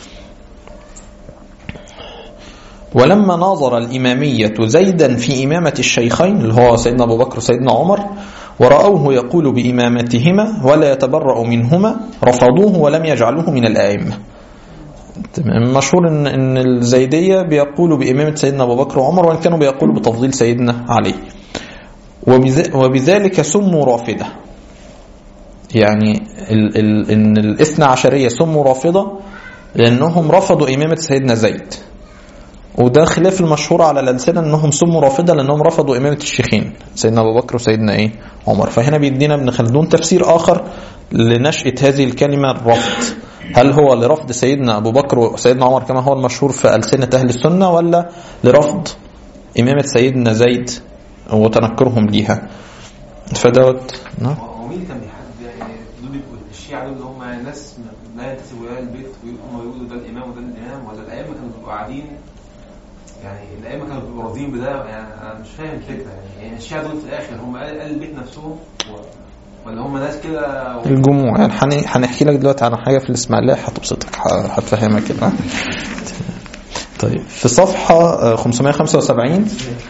ولما ناظر الإمامية زيدا في إمامة الشيخين اللي هو سيدنا أبو بكر وسيدنا عمر ورأوه يقول بإمامتهما ولا يتبرأ منهما رفضوه ولم يجعلوه من الآئمة تمام مشهور ان ان الزيديه بيقولوا بامامه سيدنا ابو بكر وعمر وان كانوا بيقولوا بتفضيل سيدنا علي وبذ- وبذلك سموا رافضه يعني ال ال ان الاثنى عشريه سموا رافضه لانهم رفضوا امامه سيدنا زيد وده خلاف المشهور على الألسنة انهم سموا رافضة لانهم رفضوا امامة الشيخين سيدنا ابو بكر وسيدنا ايه عمر فهنا بيدينا ابن خلدون تفسير اخر لنشأة هذه الكلمة الرفض هل هو لرفض سيدنا ابو بكر وسيدنا عمر كما هو المشهور في ألسنة اهل السنة ولا لرفض امامة سيدنا زيد وتنكرهم ليها فدوت نعم هو مين اللي كان بيحدد يعني دول بيبقوا الشيعة دول اللي هم ناس لا ينتسبوا الى البيت ويقوموا يقولوا ده الامام وده الامام ولا الائمه كانوا بيبقوا قاعدين يعني الائمه كانوا بيبقوا راضيين بده يعني انا مش فاهم الفكره يعني, يعني الشيعة دول في الاخر هم اهل أهل البيت نفسهم و- ولا هم ناس كده و- الجموع يعني هن- هنحكي لك دلوقتي عن حاجه في الاسماعيليه هتبسطك ه- هتفهمك كده طيب في صفحه آه، 575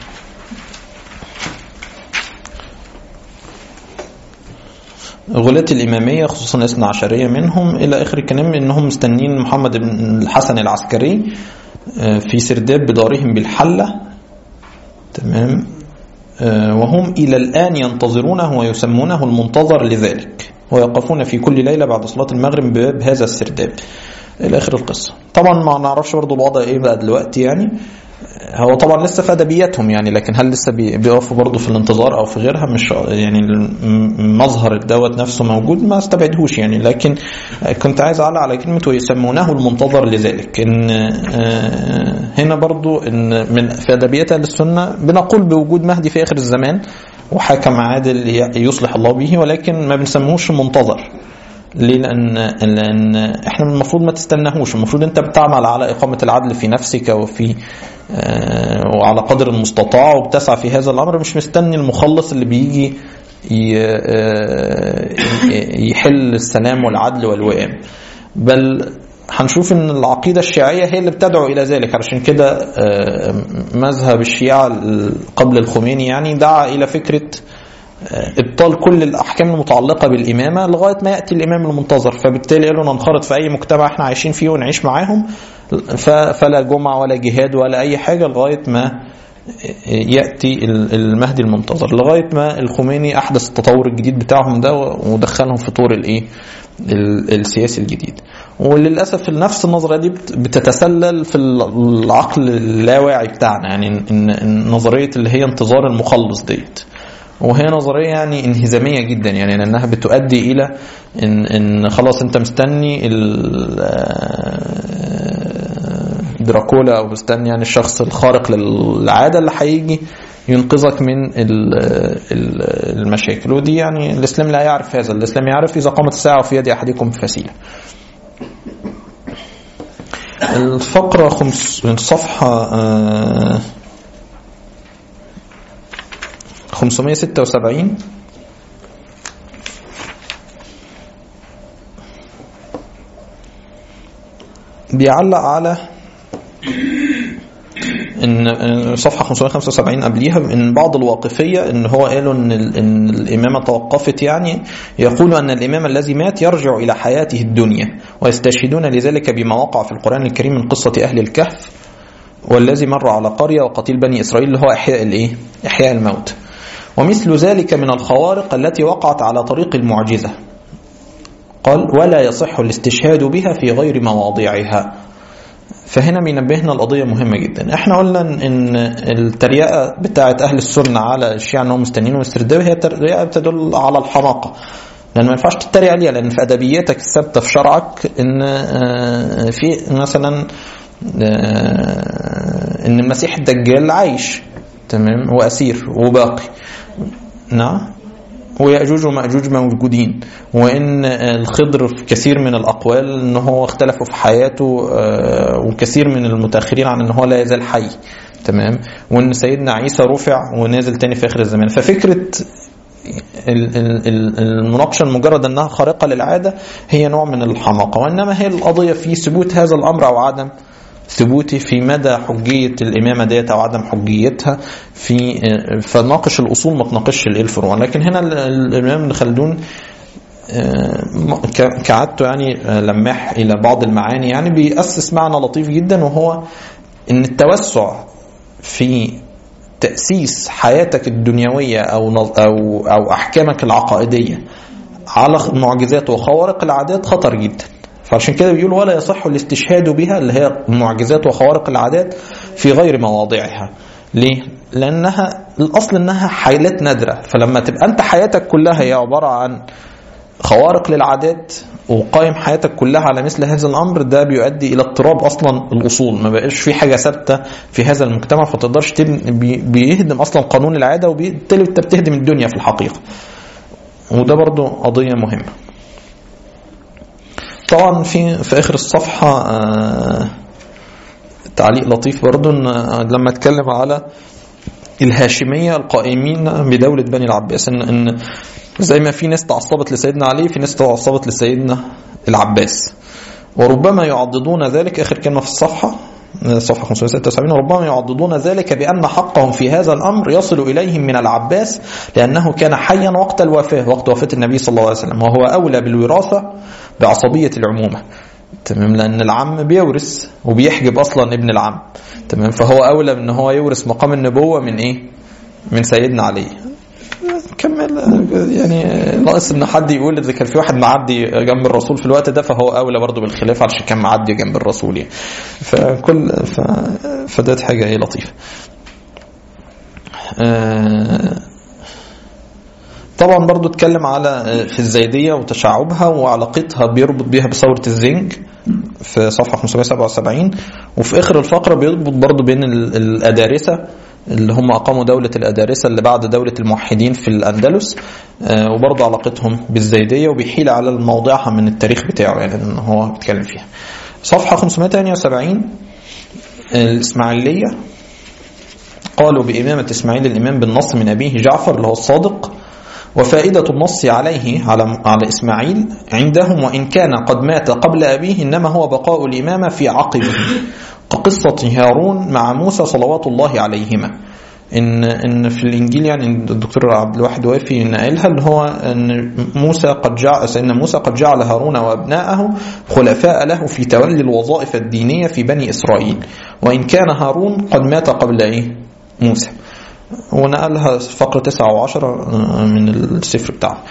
غلاة الإمامية خصوصا الاثنى عشرية منهم إلى آخر الكلام إنهم مستنين محمد بن الحسن العسكري آه، في سرداب بدارهم بالحلة تمام آه، وهم إلى الآن ينتظرونه ويسمونه المنتظر لذلك ويقفون في كل ليلة بعد صلاة المغرب بباب هذا السرداب إلى آخر القصة طبعا ما نعرفش برضو الوضع إيه بقى دلوقتي يعني آه، هو طبعا لسه في أدبياتهم يعني لكن هل لسه بي- بيقفوا برضو في الانتظار أو في غيرها مش يعني الم- مظهر الدوت نفسه موجود ما استبعدهوش يعني لكن آه، كنت عايز أعلق على كلمة ويسمونه المنتظر لذلك إن آه، هنا برضو إن من في أدبيات أهل السنة بنقول بوجود مهدي في آخر الزمان وحكم عادل ي- يصلح الله به ولكن ما بنسموهوش منتظر ليه لأن لأن إحنا المفروض ما تستناهوش المفروض أنت بتعمل على إقامة العدل في نفسك وفي آه، وعلى قدر المستطاع وبتسعى في هذا الأمر مش مستني المخلص اللي بيجي ي- آه، يحل السلام والعدل والوئام بل هنشوف ان العقيده الشيعيه هي اللي بتدعو الى ذلك علشان كده آه، مذهب الشيعه قبل الخميني يعني دعا الى فكره آه، ابطال كل الاحكام المتعلقه بالامامه لغايه ما ياتي الامام المنتظر فبالتالي قالوا ننخرط في اي مجتمع احنا عايشين فيه ونعيش معاهم ف- فلا جمعه ولا جهاد ولا اي حاجه لغايه ما ياتي المهدي المنتظر لغايه ما الخميني احدث التطور الجديد بتاعهم ده ودخلهم في طور الايه ال- السياسي الجديد وللاسف نفس النظريه دي بت- بتتسلل في العقل اللاواعي بتاعنا يعني إن- إن إن نظريه اللي هي انتظار المخلص ديت وهي نظريه يعني انهزاميه جدا يعني لانها بتؤدي الى ان ان خلاص انت مستني ال- دراكولا او مستني يعني الشخص الخارق للعاده اللي هيجي ينقذك من ال- ال- المشاكل ودي يعني الاسلام لا يعرف هذا الاسلام يعرف اذا قامت الساعه وفي يد احدكم فسيله الفقرة خمس صفحة آه، 576 بيعلق على ان إن صفحه 575 قبليها ان بعض الواقفيه ان هو قالوا ان ال- ان الامامه توقفت يعني يقول ان الامام الذي مات يرجع الى حياته الدنيا ويستشهدون لذلك بما وقع في القران الكريم من قصه اهل الكهف والذي مر على قريه وقتيل بني اسرائيل اللي هو احياء الايه؟ احياء الموت. ومثل ذلك من الخوارق التي وقعت على طريق المعجزه. قال ولا يصح الاستشهاد بها في غير مواضعها. فهنا بينبهنا القضية مهمة جدا احنا قلنا ان إن التريقة بتاعت اهل السنة على الشيعة انهم مستنيين ويستردوا هي تريقة بتدل على الحماقة لان ما ينفعش تتريق عليها لان في ادبياتك الثابتة في شرعك ان آه، في مثلا آه، ان المسيح الدجال عايش تمام واسير وباقي نعم ويأجوج ومأجوج موجودين وإن الخضر في كثير من الأقوال إن هو اختلفوا في حياته آه، وكثير من المتأخرين عن إن هو لا يزال حي تمام وإن سيدنا عيسى رفع ونازل تاني في آخر الزمان ففكرة ال- ال- ال- المناقشة المجرد أنها خارقة للعادة هي نوع من الحماقة وإنما هي القضية في ثبوت هذا الأمر أو عدم ثبوتي في مدى حجية الإمامة ديت أو عدم حجيتها في فناقش الأصول ما تناقشش الإيه الفروع لكن هنا ال- ال- الإمام ابن خلدون آه، ك- كعادته يعني آه، لماح إلى بعض المعاني يعني بيأسس معنى لطيف جدا وهو إن التوسع في تأسيس حياتك الدنيوية أو نظ- أو أو أحكامك العقائدية على معجزات وخوارق العادات خطر جدا فعشان كده بيقول ولا يصح الاستشهاد بها اللي هي معجزات وخوارق العادات في غير مواضعها ليه؟ لأنها الأصل إنها حالات نادرة فلما تبقى أنت حياتك كلها هي عبارة عن خوارق للعادات وقائم حياتك كلها على مثل هذا الامر ده بيؤدي الى اضطراب اصلا الاصول ما بقاش في حاجه ثابته في هذا المجتمع فتقدرش تبني بي- بيهدم اصلا قانون العاده وبالتالي انت بتهدم الدنيا في الحقيقه وده برضو قضيه مهمه طبعا في في اخر الصفحه آه، تعليق لطيف برضو إن آه، لما اتكلم على الهاشميه القائمين بدوله بني العباس ان ان زي ما في ناس تعصبت لسيدنا علي في ناس تعصبت لسيدنا العباس وربما يعضدون ذلك اخر كلمه في الصفحه صفحه 576 وربما يعضدون ذلك بان حقهم في هذا الامر يصل اليهم من العباس لانه كان حيا وقت الوفاه وقت وفاه النبي صلى الله عليه وسلم وهو اولى بالوراثه بعصبيه العمومه تمام لان العم بيورث وبيحجب اصلا ابن العم تمام فهو اولى ان هو يورث مقام النبوه من ايه من سيدنا علي كمل يعني ناقص ان حد يقول اذا كان في واحد معدي جنب الرسول في الوقت ده فهو اولى برضه بالخلافه علشان كان معدي جنب الرسول يعني فكل ف... فديت حاجه ايه لطيفه آه، طبعا برضو اتكلم على في الزيدية وتشعبها وعلاقتها بيربط بيها بثورة الزنج في صفحة 577 وفي آخر الفقرة بيربط برضو بين ال- الأدارسة اللي هم أقاموا دولة الأدارسة اللي بعد دولة الموحدين في الأندلس آه، وبرضو علاقتهم بالزيدية وبيحيل على موضعها من التاريخ بتاعه يعني إن هو بيتكلم فيها صفحة 578 الإسماعيلية قالوا بإمامة إسماعيل الإمام بالنص من أبيه جعفر اللي هو الصادق وفائدة النص عليه على على إسماعيل عندهم وإن كان قد مات قبل أبيه إنما هو بقاء الإمامة في عقبه كقصة هارون مع موسى صلوات الله عليهما ان ان في الانجيل يعني الدكتور عبد الواحد وافي نقلها اللي هو ان موسى قد جعل سيدنا موسى قد جعل هارون وابناءه خلفاء له في تولي الوظائف الدينيه في بني اسرائيل وان كان هارون قد مات قبل ايه موسى ونقلها فقرة 9 و10 من السفر بتاعه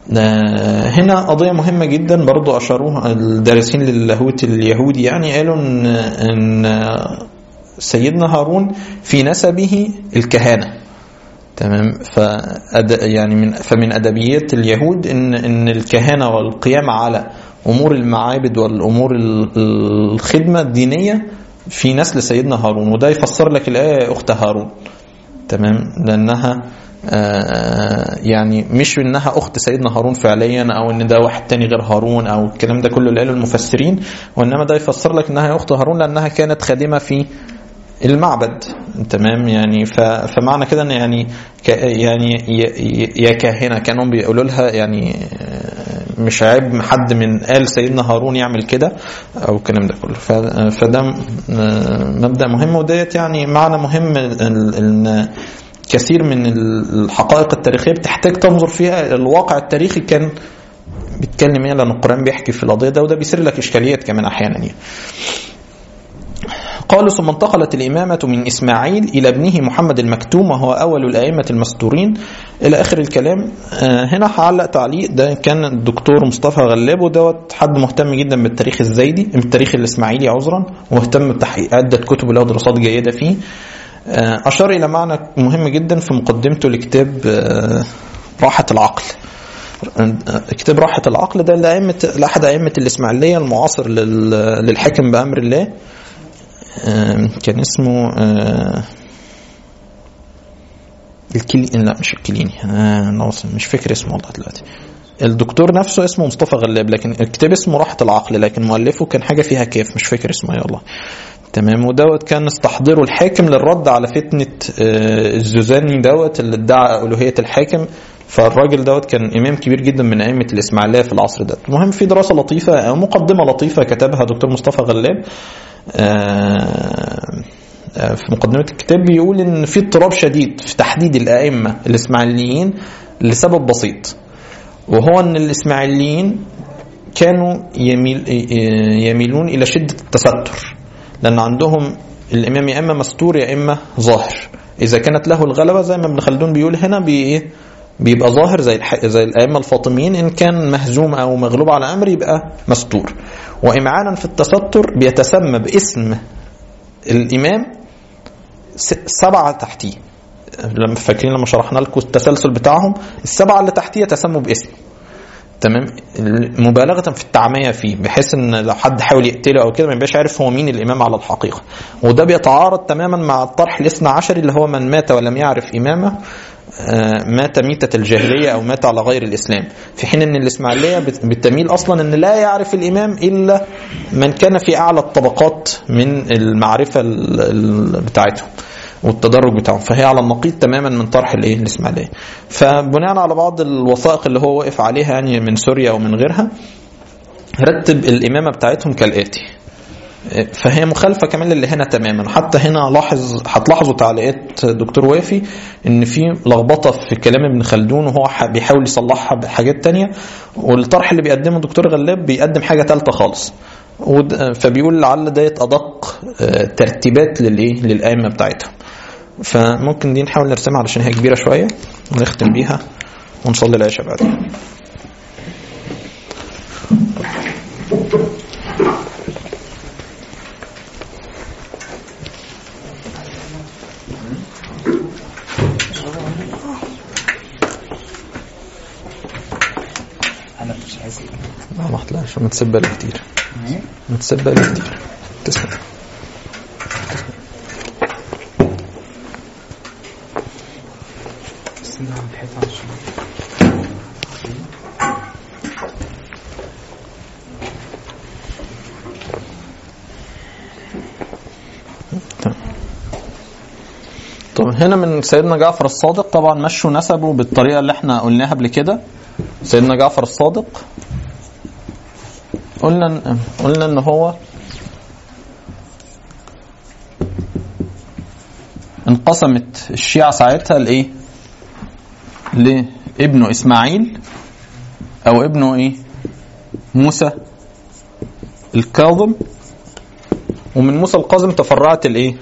آه، هنا قضية مهمة جدا برضو أشاروها الدارسين للاهوت اليهودي يعني قالوا إن, إن سيدنا هارون في نسبه الكهانة تمام فأد يعني من فمن أدبيات اليهود إن إن الكهانة والقيام على أمور المعابد والأمور ال- الخدمة الدينية في نسل سيدنا هارون وده يفسر لك الآية يا أخت هارون تمام لأنها آه، يعني مش انها اخت سيدنا هارون فعليا او ان ده واحد تاني غير هارون او الكلام ده كله اللي قاله المفسرين وانما ده يفسر لك انها اخت هارون لانها كانت خادمه في المعبد تمام يعني ف- فمعنى كده ان يعني ك يعني ي- ي- يا كاهنه كانوا بيقولوا لها يعني آه، مش عيب حد من آل سيدنا هارون يعمل كده او الكلام ده كله ف- فده م- مبدا مهم وديت يعني معنى مهم ال- ان كثير من الحقائق التاريخيه بتحتاج تنظر فيها الواقع التاريخي كان بيتكلم ايه لان القران بيحكي في القضيه ده وده بيصير لك اشكاليات كمان احيانا يعني. قالوا ثم انتقلت الإمامة من إسماعيل إلى ابنه محمد المكتوم وهو أول الأئمة المستورين إلى آخر الكلام آه، هنا هعلق تعليق ده كان الدكتور مصطفى غلاب ودوت حد مهتم جدا بالتاريخ الزيدي بالتاريخ الإسماعيلي عذرا ومهتم بتحقيق عدة كتب له دراسات جيدة فيه آه، أشار إلى معنى مهم جدا في مقدمته لكتاب آه، راحة العقل كتاب راحة العقل ده لأئمة لأحد أئمة الإسماعيلية المعاصر لل- للحاكم بأمر الله آم، كان اسمه آه، الكلي لا مش الكليني آه، ناصر مش فاكر اسمه والله دلوقتي الدكتور نفسه اسمه مصطفى غلاب لكن الكتاب اسمه راحة العقل لكن مؤلفه كان حاجة فيها كيف مش فاكر اسمه ايه والله تمام ودوت كان استحضره الحاكم للرد على فتنة آه، الزوزاني دوت اللي ادعى ألوهية الحاكم فالراجل دوت كان إمام كبير جدا من أئمة الإسماعيلية في العصر ده المهم في دراسة لطيفة أو مقدمة لطيفة كتبها دكتور مصطفى غلاب آه، آه، في مقدمة الكتاب بيقول إن في اضطراب شديد في تحديد الأئمة الإسماعيليين لسبب بسيط وهو أن الإسماعيليين كانوا يميل يميلون إلى شدة التستر لأن عندهم الإمام يا إما مستور يا إما ظاهر إذا كانت له الغلبة زي ما ابن خلدون بيقول هنا بي إيه بيبقى ظاهر زي الح... زي الائمه الفاطميين ان كان مهزوم او مغلوب على امر يبقى مستور وامعانا في التستر بيتسمى باسم الامام س- سبعه تحتيه لما فاكرين لما شرحنا لكم التسلسل بتاعهم السبعه اللي تحتيه تسموا باسم تمام مبالغه في التعميه فيه بحيث ان لو حد حاول يقتله او كده ما يبقاش عارف هو مين الامام على الحقيقه وده بيتعارض تماما مع الطرح الاثنى عشري اللي هو من مات ولم يعرف امامه آه، مات ميتة الجاهلية أو مات على غير الإسلام في حين أن الإسماعيلية بت- بتميل أصلا أن لا يعرف الإمام إلا من كان في أعلى الطبقات من المعرفة ال- ال- بتاعتهم والتدرج بتاعهم فهي على النقيض تماما من طرح الايه الاسماعيليه فبناء على بعض الوثائق اللي هو وقف عليها يعني من سوريا ومن غيرها رتب الامامه بتاعتهم كالاتي فهي مخالفة كمان للي هنا تماما حتى هنا لاحظ هتلاحظوا تعليقات دكتور وافي ان في لخبطة في كلام ابن خلدون وهو ح- بيحاول يصلحها بحاجات تانية والطرح اللي بيقدمه الدكتور غلاب بيقدم حاجة تالتة خالص ود- فبيقول لعل ديت ادق آه، ترتيبات للايه للائمه بتاعتهم فممكن دي نحاول نرسمها علشان هي كبيره شويه ونختم بيها ونصلي العشاء بعدين انا مش عايز لا ما هتلاقيش متسبة لي كتير متسبة لي كتير تسلم استنى على الحيطه عشان طب هنا من سيدنا جعفر الصادق طبعا مشوا نسبه بالطريقه اللي احنا قلناها قبل كده سيدنا جعفر الصادق قلنا إن- قلنا ان هو انقسمت الشيعة ساعتها لايه؟ لابنه اسماعيل او ابنه ايه؟ موسى الكاظم ومن موسى الكاظم تفرعت الايه؟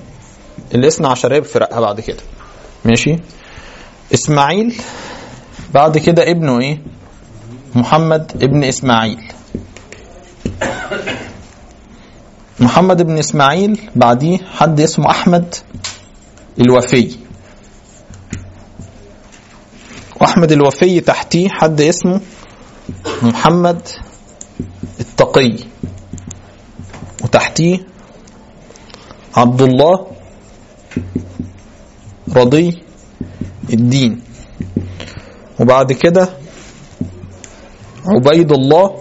الاثنى عشرية بفرقها بعد كده ماشي اسماعيل بعد كده ابنه ايه محمد ابن اسماعيل محمد بن اسماعيل بعديه حد اسمه احمد الوفي واحمد الوفي تحتيه حد اسمه محمد التقي وتحتيه عبد الله رضي الدين وبعد كده عبيد الله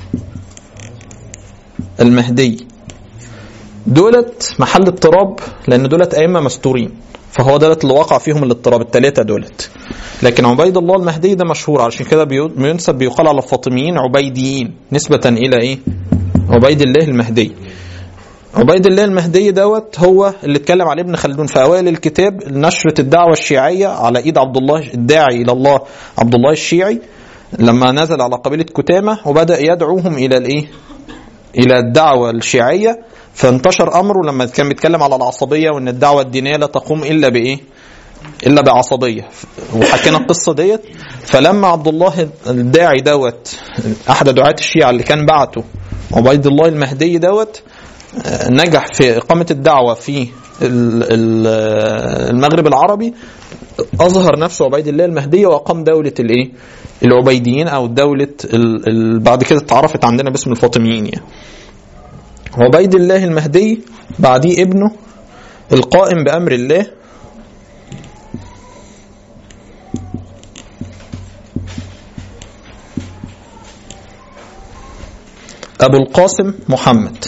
المهدي دولت محل اضطراب لان دولت ائمه مستورين فهو دولت اللي وقع فيهم الاضطراب الثلاثه دولت لكن عبيد الله المهدي ده مشهور علشان كده بيو- بينسب بيقال على الفاطميين عبيديين نسبه الى ايه عبيد الله المهدي عبيد الله المهدي دوت هو اللي اتكلم عليه ابن خلدون في اوائل الكتاب نشره الدعوه الشيعيه على ايد عبد الله الداعي الى الله عبد الله الشيعي لما نزل على قبيله كتامه وبدا يدعوهم الى الايه؟ الى الدعوه الشيعيه فانتشر امره لما كان بيتكلم على العصبيه وان الدعوه الدينيه لا تقوم الا بايه؟ الا بعصبيه وحكينا القصه ديت فلما عبد الله الداعي دوت احد دعاه الشيعه اللي كان بعته عبيد الله المهدي دوت آه، نجح في اقامه الدعوه في ال- ال- المغرب العربي اظهر نفسه عبيد الله المهدي واقام دوله الايه؟ العبيديين او دوله ال- ال- بعد كده اتعرفت عندنا باسم الفاطميين يعني. عبيد الله المهدي بعديه ابنه القائم بامر الله ابو القاسم محمد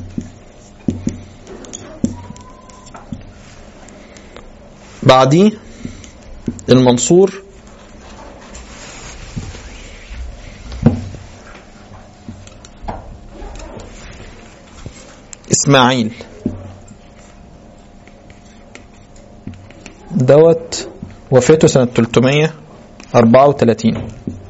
بعديه المنصور اسماعيل دوت وفاته سنة 334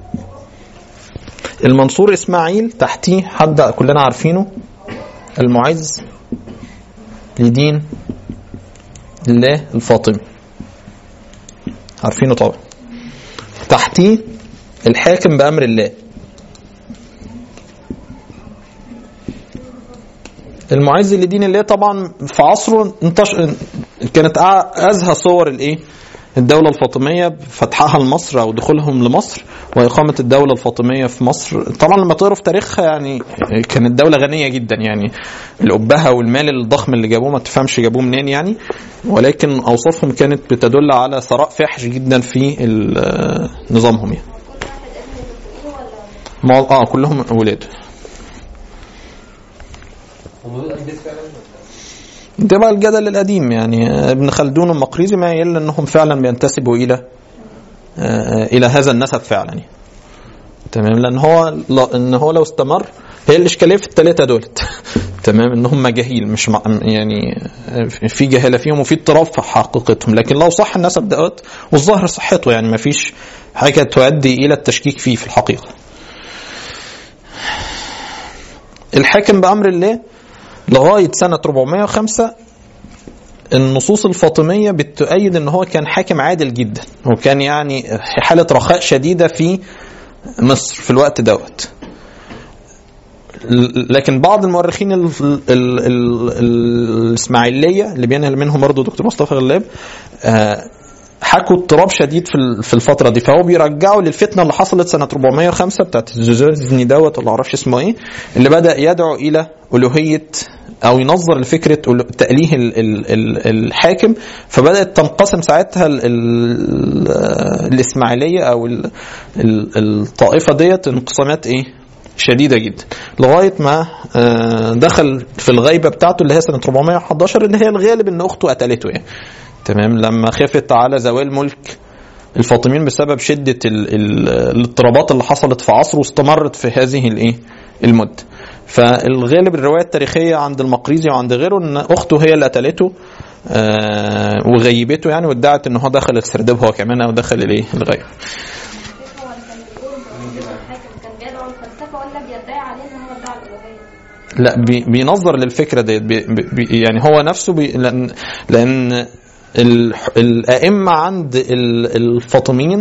المنصور اسماعيل تحتيه حد كلنا عارفينه المعز لدين الله الفاطمي عارفينه طبعا تحتيه الحاكم بأمر الله المعز لدين الله طبعا في عصره انتشر كانت أع- ازهى صور الايه الدولة الفاطمية بفتحها لمصر أو دخولهم لمصر وإقامة الدولة الفاطمية في مصر طبعا لما تقروا في تاريخها يعني كانت دولة غنية جدا يعني الأبهة والمال الضخم اللي جابوه ما تفهمش جابوه منين يعني ولكن أوصافهم كانت بتدل على ثراء فاحش جدا في ال- نظامهم يعني ما اه كلهم ولاد هم دول أنبياء فعلا ده بقى الجدل القديم يعني ابن خلدون والمقريزي ما يقل انهم فعلا بينتسبوا الى آه، الى هذا النسب فعلا يعني. تمام لان هو لا- ان هو لو استمر هي الاشكاليه في الثلاثه دولت تمام انهم مجاهيل مش مع يعني آه، في جهاله فيهم وفي اضطراب في حقيقتهم لكن لو صح النسب دوت والظاهر صحته يعني ما فيش حاجه تؤدي الى التشكيك فيه في الحقيقه الحاكم بامر الله لغايه سنه 405 النصوص الفاطميه بتؤيد ان هو كان حاكم عادل جدا وكان يعني في حاله رخاء شديده في مصر في الوقت دوت ل- لكن بعض المؤرخين ال ال ال ال الاسماعيليه اللي بينهل منهم برضه دكتور مصطفى غلاب آه، حكوا اضطراب شديد في ال- في الفتره دي فهو بيرجعوا للفتنه اللي حصلت سنه 405 بتاعت الزوزرزني دوت ولا معرفش اسمه ايه اللي بدا يدعو الى الوهيه او ينظر لفكره ألو- تاليه ال ال ال الحاكم فبدات تنقسم ساعتها ال ال الاسماعيليه او ال ال الطائفه ديت انقسامات ايه شديده جدا لغايه ما آه، دخل في الغيبه بتاعته اللي هي سنه 411 اللي هي الغالب ان اخته قتلته يعني تمام لما خافت على زوال ملك الفاطميين بسبب شده ال ال الاضطرابات اللي حصلت في عصره واستمرت في هذه الايه المده فالغالب الروايه التاريخيه عند المقريزي وعند غيره ان اخته هي اللي قتلته آه وغيبته يعني وادعت ان هو دخل السرداب هو كمان او دخل الايه الغيب هو اللي كان بيقول إن الحاكم كان بيدعو الفلسفه ولا بيدعي عليه ان هو ادعى الالوهيه؟ لا بي بينظر للفكره ديت بي بي يعني هو نفسه بي لان لان ال- الائمه عند ال- الفاطميين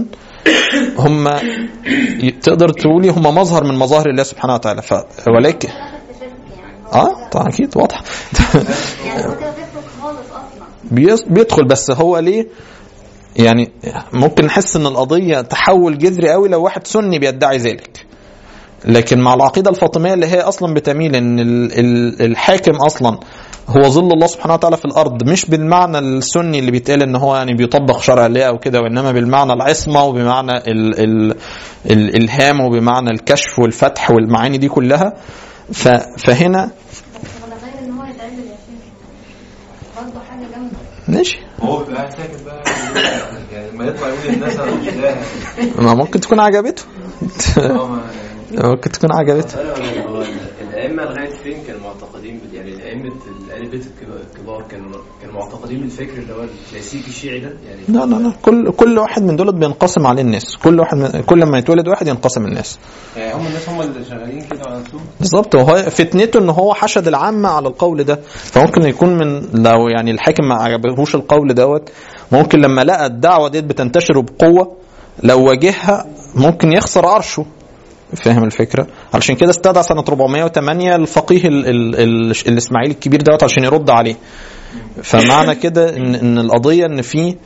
هم ي- تقدر تقولي هم مظهر من مظاهر الله سبحانه وتعالى ف ولكن دخل في شرك يعني اه طبعا اكيد واضح يعني هو كده بيخرج خالص اصلا بيس- بيدخل بس هو ليه يعني ممكن نحس ان القضيه تحول جذري قوي لو واحد سني بيدعي ذلك لكن مع العقيده الفاطميه اللي هي اصلا بتميل ان ال- ال- الحاكم اصلا هو ظل الله سبحانه وتعالى في الارض مش بالمعنى السني اللي بيتقال ان هو يعني بيطبق شرع الله او كده وانما بالمعنى العصمه وبمعنى ال ال الالهام وبمعنى الكشف والفتح والمعاني دي كلها ف- فهنا بس على غير ان هو يتعمل يا شيخ برضه حاجه جامده ماشي هو بيبقى قاعد ساكت بقى يعني لما يطلع يقول للناس انا مش لاهي ما ممكن تكون عجبته اه ما يعني ممكن تكون عجبته أنا هو الأئمة لغاية فين كانوا معتقدين بال- يعني الأئمة الآل بيت الكبار كانوا كانوا معتقدين بالفكر اللي هو الكلاسيكي الشيعي ده يعني لا لا لا كل كل واحد من دول بينقسم عليه الناس كل واحد من كل ما يتولد واحد ينقسم الناس يعني هم الناس هم اللي شغالين كده على نفسهم بالظبط وهو فتنته ان هو حشد العامه على القول ده فممكن يكون من لو يعني الحاكم ما عجبهوش القول دوت ممكن لما لقى الدعوه ديت بتنتشر بقوه لو واجهها ممكن يخسر عرشه فاهم الفكره علشان كده استدعى سنه 408 الفقيه ال ال ال الاسماعيلي الكبير دوت عشان يرد عليه فمعنى كده ان ان القضيه ان في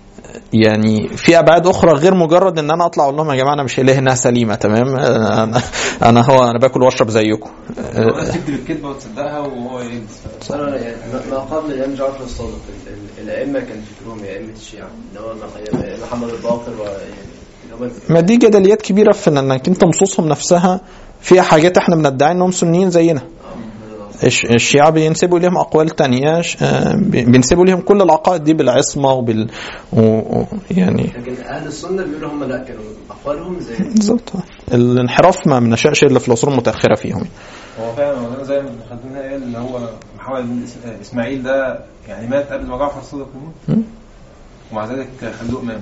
يعني في ابعاد اخرى غير مجرد ان انا اطلع اقول لهم يا جماعه انا مش اله انها سليمه تمام انا انا هو انا باكل واشرب زيكم الناس تكتب الكذبه وتصدقها وهو يلبس أنا يعني ما- ما قبل الإمام جعفر الصادق ال- ال- الأئمة كان فكرهم يا أئمة الشيعة اللي هو ما- محمد الباقر ويعني اللي هم ما دي جدليات كبيره في انك انت نصوصهم نفسها فيها حاجات احنا بندعي انهم سنيين زينا الش- الشيعة بينسبوا لهم أقوال تانية ش- آه، بي- بينسبوا لهم كل العقائد دي بالعصمة وبال و... و... يعني لكن أهل السنة بيقولوا هم لا كانوا أقوالهم زي بالظبط الانحراف ما منشأش إلا في العصور المتأخرة فيهم هو فعلا هو زي ما خدنا قال ان هو محمد بن إس- اسماعيل ده يعني مات قبل ما جعفر الصادق يموت ومع ذلك خلوه امام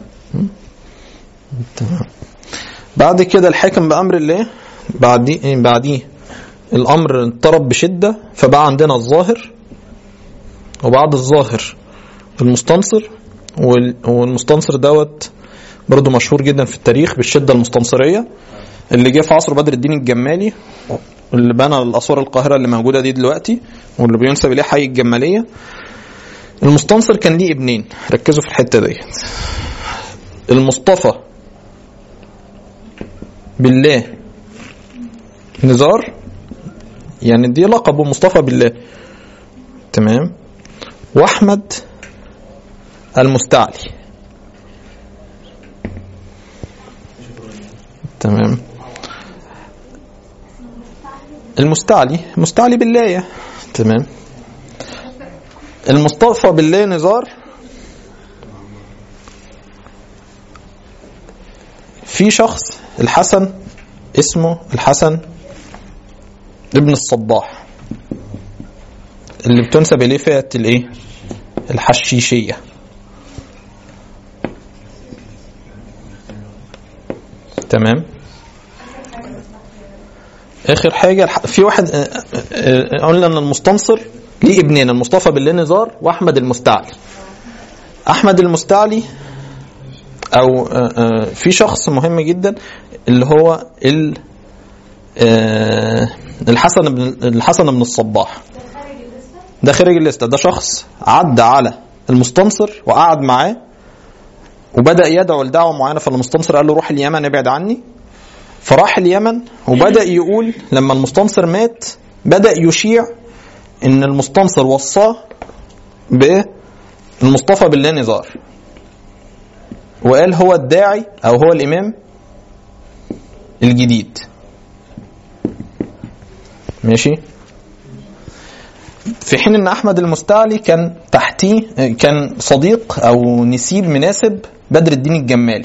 تمام بعد كده الحاكم بأمر الله بعديه بعديه الأمر اضطرب بشدة فبقى عندنا الظاهر وبعد الظاهر المستنصر وال- والمستنصر دوت برضه مشهور جدا في التاريخ بالشدة المستنصرية اللي جه في عصر بدر الدين الجمالي اللي بنى الأسوار القاهرة اللي موجودة دي دلوقتي واللي بينسب إليه حي الجمالية المستنصر كان ليه ابنين ركزوا في الحتة ديت المصطفى بالله نزار يعني دي لقبه مصطفى بالله تمام واحمد المستعلي تمام المستعلي مستعلي بالله تمام المصطفى بالله نزار في شخص الحسن اسمه الحسن ابن الصباح اللي بتنسب اليه فئه الايه الحشيشيه تمام اخر حاجه الح- في واحد آه، آه، آه، قلنا ان المستنصر ليه ابنين المصطفى بالله نزار واحمد المستعلي احمد المستعلي او آه، آه، في شخص مهم جدا اللي هو ال آه، الحسن بن الحسن بن الصباح ده خارج الليسته ده شخص عدى على المستنصر وقعد معاه وبدا يدعو لدعوه معينه فالمستنصر قال له روح اليمن ابعد عني فراح اليمن وبدا يقول لما المستنصر مات بدا يشيع ان المستنصر وصاه بايه المصطفى بالله نزار وقال هو الداعي او هو الامام الجديد ماشي في حين ان احمد المستعلي كان تحتيه كان صديق او نسيب مناسب بدر الدين الجمالي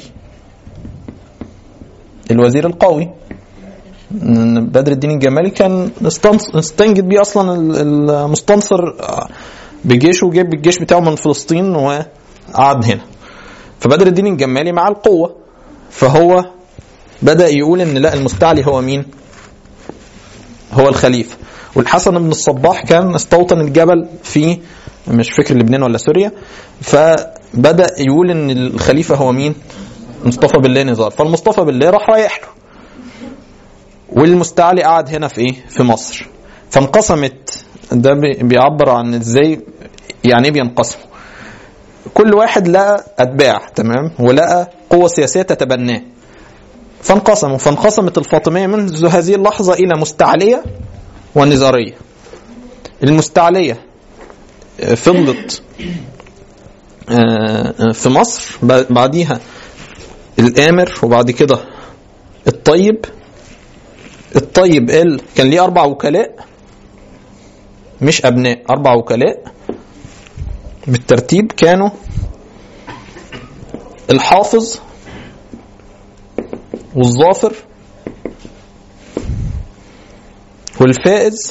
الوزير القوي إن بدر الدين الجمالي كان استنص- استنجد بيه اصلا ال- المستنصر بجيشه وجاب الجيش بتاعه من فلسطين وقعد هنا فبدر الدين الجمالي مع القوة فهو بدأ يقول ان لا المستعلي هو مين هو الخليفة والحسن بن الصباح كان استوطن الجبل في مش فاكر لبنان ولا سوريا فبدأ يقول ان الخليفة هو مين مصطفى بالله نزار فالمصطفى بالله راح رايح له والمستعلي قعد هنا في ايه في مصر فانقسمت ده بي- بيعبر عن ازاي يعني ايه بينقسموا كل واحد لقى اتباع تمام ولقى قوه سياسيه تتبناه فانقسموا فانقسمت الفاطميه منذ هذه اللحظه الى مستعليه ونزاريه المستعليه آه، فضلت آه، في مصر ب- بعديها الامر وبعد كده الطيب الطيب قال كان ليه اربع وكلاء مش ابناء اربع وكلاء بالترتيب كانوا الحافظ والظافر والفائز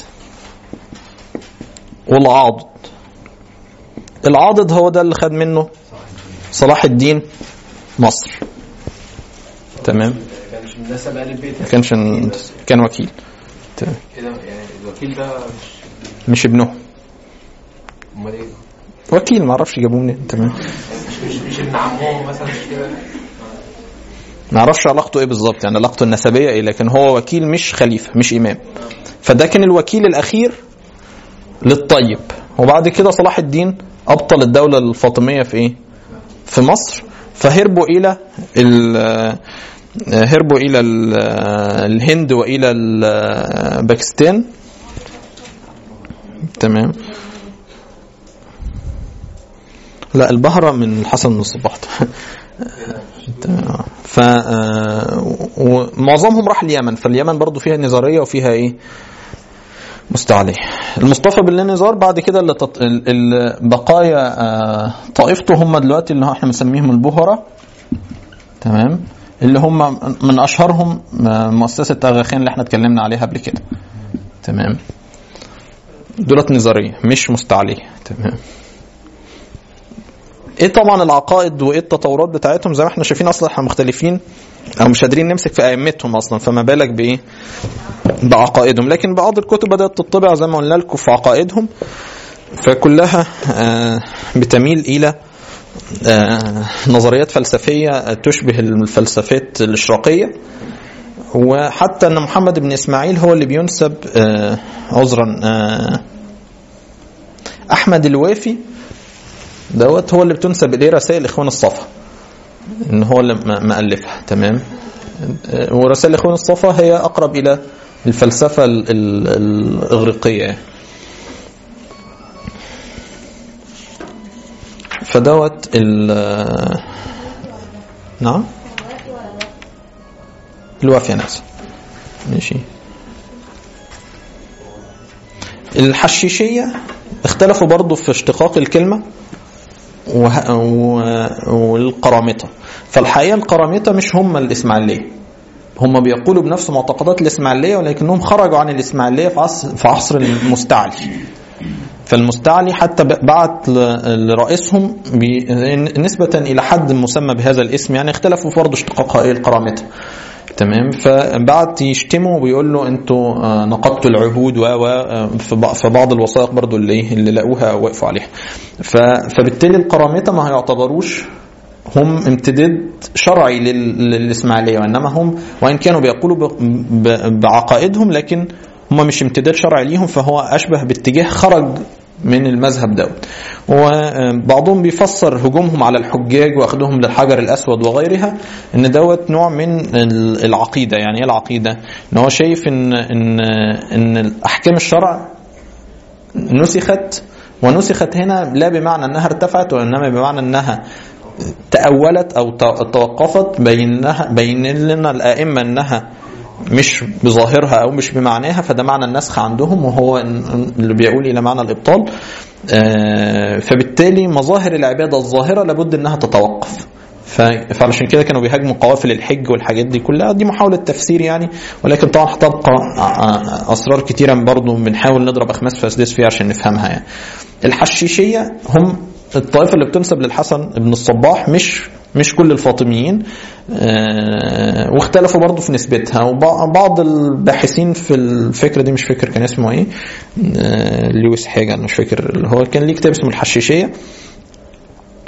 والعاضد العاضد هو ده اللي خد منه صلاح الدين مصر تمام كانش من نسب آل البيت ما كانش كان وكيل تمام. كده يعني الوكيل ده مش مش ابنه امال ايه؟ وكيل ما اعرفش جابوه منين تمام مش مش مش ابن عمهم مثلا مش كده ما اعرفش علاقته ايه بالظبط يعني علاقته النسبيه ايه لكن هو وكيل مش خليفه مش امام فده كان الوكيل الاخير للطيب وبعد كده صلاح الدين ابطل الدوله الفاطميه في ايه في مصر فهربوا الى ال- هربوا الى ال- الهند والى ال- باكستان تمام لا البهرة من الحسن بن الصباح تمام. ف آه، ومعظمهم راح اليمن فاليمن برضو فيها نزارية وفيها ايه مستعلية المصطفى بالله نزار بعد كده اللي تط... ال- ال- بقايا آه، طائفته هم دلوقتي اللي هو احنا بنسميهم البهرة تمام اللي هم من اشهرهم آه، مؤسسة اغا خان اللي احنا اتكلمنا عليها قبل كده تمام دولت نظرية مش مستعلية تمام ايه طبعا العقائد وايه التطورات بتاعتهم زي ما احنا شايفين اصلا احنا مختلفين او مش قادرين نمسك في ائمتهم اصلا فما بالك بايه بعقائدهم لكن بعض الكتب بدات تطبع زي ما قلنا لكم في عقائدهم فكلها آه، بتميل الى آه، نظريات فلسفيه تشبه الفلسفات الاشراقيه وحتى ان محمد بن اسماعيل هو اللي بينسب آه، عذرا آه، احمد الوافي دوت هو اللي بتنسب اليه رسائل اخوان الصفا ان هو اللي م- مؤلفها تمام آه، ورسائل اخوان الصفا هي اقرب الى الفلسفه ال- ال- الاغريقيه يعني. فدوت ال نعم الوافي انا اسف ماشي الحشيشيه اختلفوا برضو في اشتقاق الكلمه وه- و- والقرامطه فالحقيقه القرامطه مش هم الاسماعيليه هم بيقولوا بنفس معتقدات الاسماعيليه ولكنهم خرجوا عن الاسماعيليه في عصر في عصر المستعلي فالمستعلي حتى ب- بعت ل- لرئيسهم ب- نسبة إلى حد مسمى بهذا الاسم يعني اختلفوا في برضه اشتقاقها إيه القرامطة تمام فبعت يشتموا ويقول له انتوا آه، نقضتوا العهود و و آه، في بع- في بعض الوثائق برضو اللي إيه؟ اللي لقوها وقفوا عليها ف- فبالتالي القرامطه ما هيعتبروش هم امتداد شرعي لل- للاسماعيليه وانما هم وان كانوا بيقولوا ب- ب- بعقائدهم لكن هم مش امتداد شرعي ليهم فهو اشبه باتجاه خرج من المذهب دوت وبعضهم بيفسر هجومهم على الحجاج واخذهم للحجر الاسود وغيرها ان دوت نوع من ال- العقيده يعني ايه العقيده ان هو شايف ان ان ان احكام الشرع نسخت ونسخت هنا لا بمعنى انها ارتفعت وانما بمعنى انها تأولت او ت- توقفت بينها بين لنا الائمه انها مش بظاهرها او مش بمعناها فده معنى النسخ عندهم وهو إن- اللي بيقول الى معنى الابطال آه، فبالتالي مظاهر العباده الظاهره لابد انها تتوقف ف- فعلشان كده كانوا بيهاجموا قوافل الحج والحاجات دي كلها دي محاولة تفسير يعني ولكن طبعا هتبقى ع- أسرار كتيرة برضو بنحاول نضرب أخماس في أسداس فيها عشان نفهمها يعني الحشيشية هم الطائفة اللي بتنسب للحسن بن الصباح مش مش كل الفاطميين آه، واختلفوا برضو في نسبتها وبعض الباحثين في الفكرة دي مش فاكر كان اسمه ايه آه، لويس حاجة أنا مش فاكر اللي هو كان ليه كتاب اسمه الحشيشية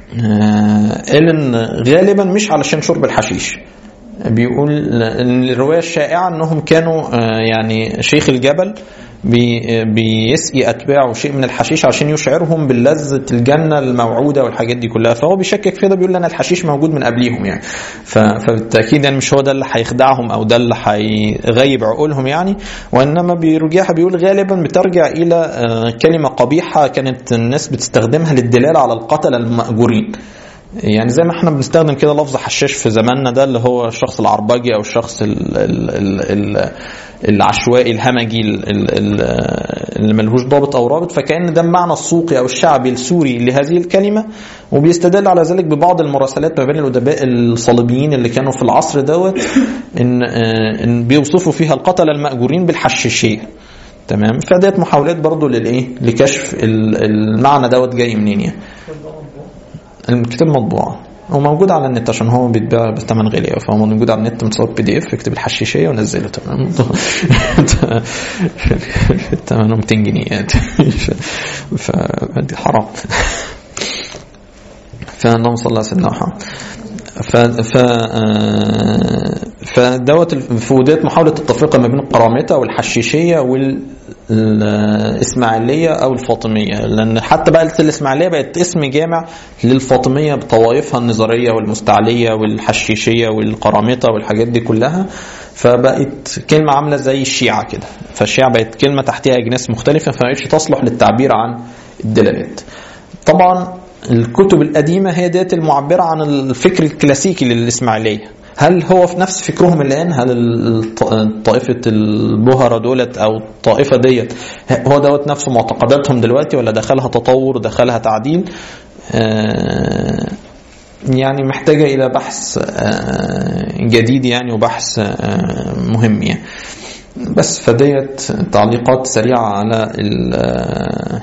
آه، قال ان غالبا مش علشان شرب الحشيش بيقول ان الروايه الشائعه انهم كانوا آه، يعني شيخ الجبل بي- بيسقي اتباعه شيء من الحشيش عشان يشعرهم بلذة الجنه الموعوده والحاجات دي كلها فهو بيشكك في ده بيقول لنا الحشيش موجود من قبليهم يعني ف- فبالتاكيد يعني مش هو ده اللي هيخدعهم او ده اللي هيغيب عقولهم يعني وانما بيرجعها بيقول غالبا بترجع الى آه، كلمه قبيحه كانت الناس بتستخدمها للدلاله على القتله المأجورين يعني زي ما احنا بنستخدم كده لفظ حشاش في زماننا ده اللي هو الشخص العربجي او الشخص ال ال ال ال العشوائي الهمجي ال- ال- ال- اللي ملهوش ضابط او رابط فكان ده المعنى السوقي او الشعبي السوري لهذه الكلمه وبيستدل على ذلك ببعض المراسلات ما بين الادباء الصليبيين اللي كانوا في العصر دوت ان آه، ان بيوصفوا فيها القتله المأجورين بالحشاشيه تمام فديت محاولات برضو للايه لكشف ال- المعنى دوت جاي منين يعني الكتاب مطبوع هو موجود على النت عشان هو بيتباع بثمن غالي أوي، فهو موجود على النت متصور بي دي اف اكتب الحشيشيه ونزله تمام ثمنه 200 جنيه يعني ف فدي حرام فاللهم صل على سيدنا محمد ف ف آه، فدوت في وديت محاوله التفرقه ما بين القرامطه والحشيشيه والاسماعيليه او الفاطميه لان حتى بقى الاسماعيليه بقت اسم جامع للفاطميه بطوائفها النظريه والمستعليه والحشيشيه والقرامطه والحاجات دي كلها فبقت كلمه عامله زي الشيعه كده فالشيعه بقت كلمه تحتها اجناس مختلفه فما بقتش تصلح للتعبير عن الدلالات طبعا الكتب القديمة هي ديت المعبرة عن الفكر الكلاسيكي للإسماعيلية هل هو في نفس فكرهم الآن هل الط- طائفة البهرة دولت أو الطائفة ديت هو دوت نفسه معتقداتهم دلوقتي ولا دخلها تطور دخلها تعديل آه، يعني محتاجة إلى بحث آه، جديد يعني وبحث آه، مهم يعني بس فديت تعليقات سريعة على ال-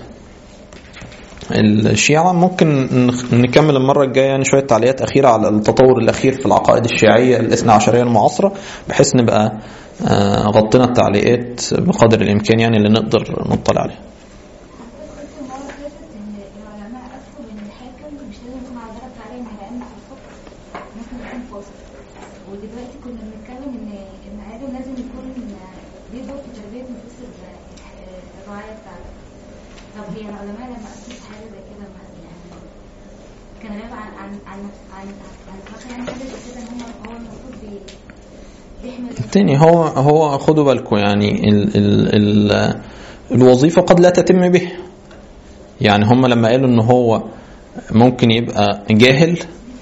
الشيعة ممكن نخ- نكمل المرة الجاية يعني شوية تعليقات أخيرة على التطور الأخير في العقائد الشيعية الاثنى عشرية المعاصرة بحيث نبقى آه، غطينا التعليقات بقدر الإمكان يعني اللي نقدر نطلع عليها قلت المرة اللي فاتت إن العلماء أذكروا إن الحاكم مش لازم يكون على درجة عالية من العلم في الفقه ممكن يكون فاصل ودلوقتي كنا بنتكلم إن إن عادل لازم يكون ليه دور في تربية نفوس ال- الرعاية بتاعته طب هي العلماء لما أسسوا حاجة زي كده ما يعني كان غايب عن عن عن عن عن مثلا يعني حاجة زي كده إن هم هو المفروض بي- بيحمل تاني هو هو خدوا بالكم يعني ال ال ال الوظيفة قد لا تتم به يعني هم لما قالوا ان هو ممكن يبقى جاهل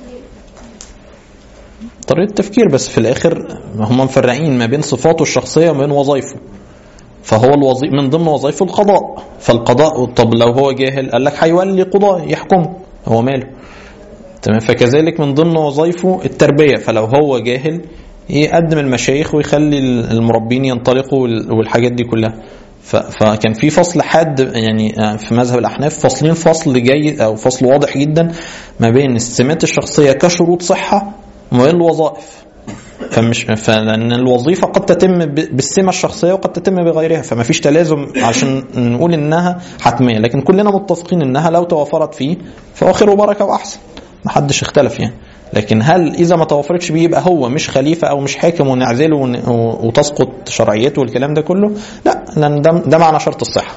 طريقة تفكير بس في الآخر هم مفرقين ما بين صفاته الشخصية وما بين وظائفه فهو الوظيف من ضمن وظائفه القضاء فالقضاء طب لو هو جاهل قال لك هيولي قضاء يحكمه هو ماله تمام فكذلك من ضمن وظائفه التربية فلو هو جاهل يقدم المشايخ ويخلي المربين ينطلقوا وال- والحاجات دي كلها ف- فكان في فصل حاد يعني في مذهب الأحناف فاصلين فصل جيد أو فصل واضح جدا ما بين السمات الشخصية كشروط صحة وما بين الوظائف فمش فلان الوظيفه قد تتم ب- بالسمه الشخصيه وقد تتم بغيرها فما فيش تلازم عشان نقول انها حتميه لكن كلنا متفقين انها لو توفرت فيه فهو خير وبركه واحسن ما حدش اختلف يعني لكن هل اذا ما توفرتش بيه يبقى هو مش خليفه او مش حاكم ونعزله ون- و- وتسقط شرعيته والكلام ده كله لا لان ده ده معنى شرط الصحه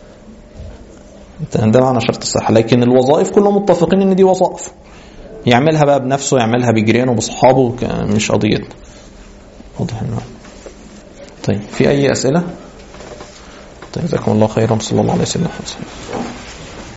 ده معنى شرط الصحه لكن الوظائف كلهم متفقين ان دي وظائف يعملها بقى بنفسه يعملها بجيرانه باصحابه ك- مش قضيتنا واضح انه طيب في اي اسئله طيب جزاكم الله خيرا صلى الله عليه وسلم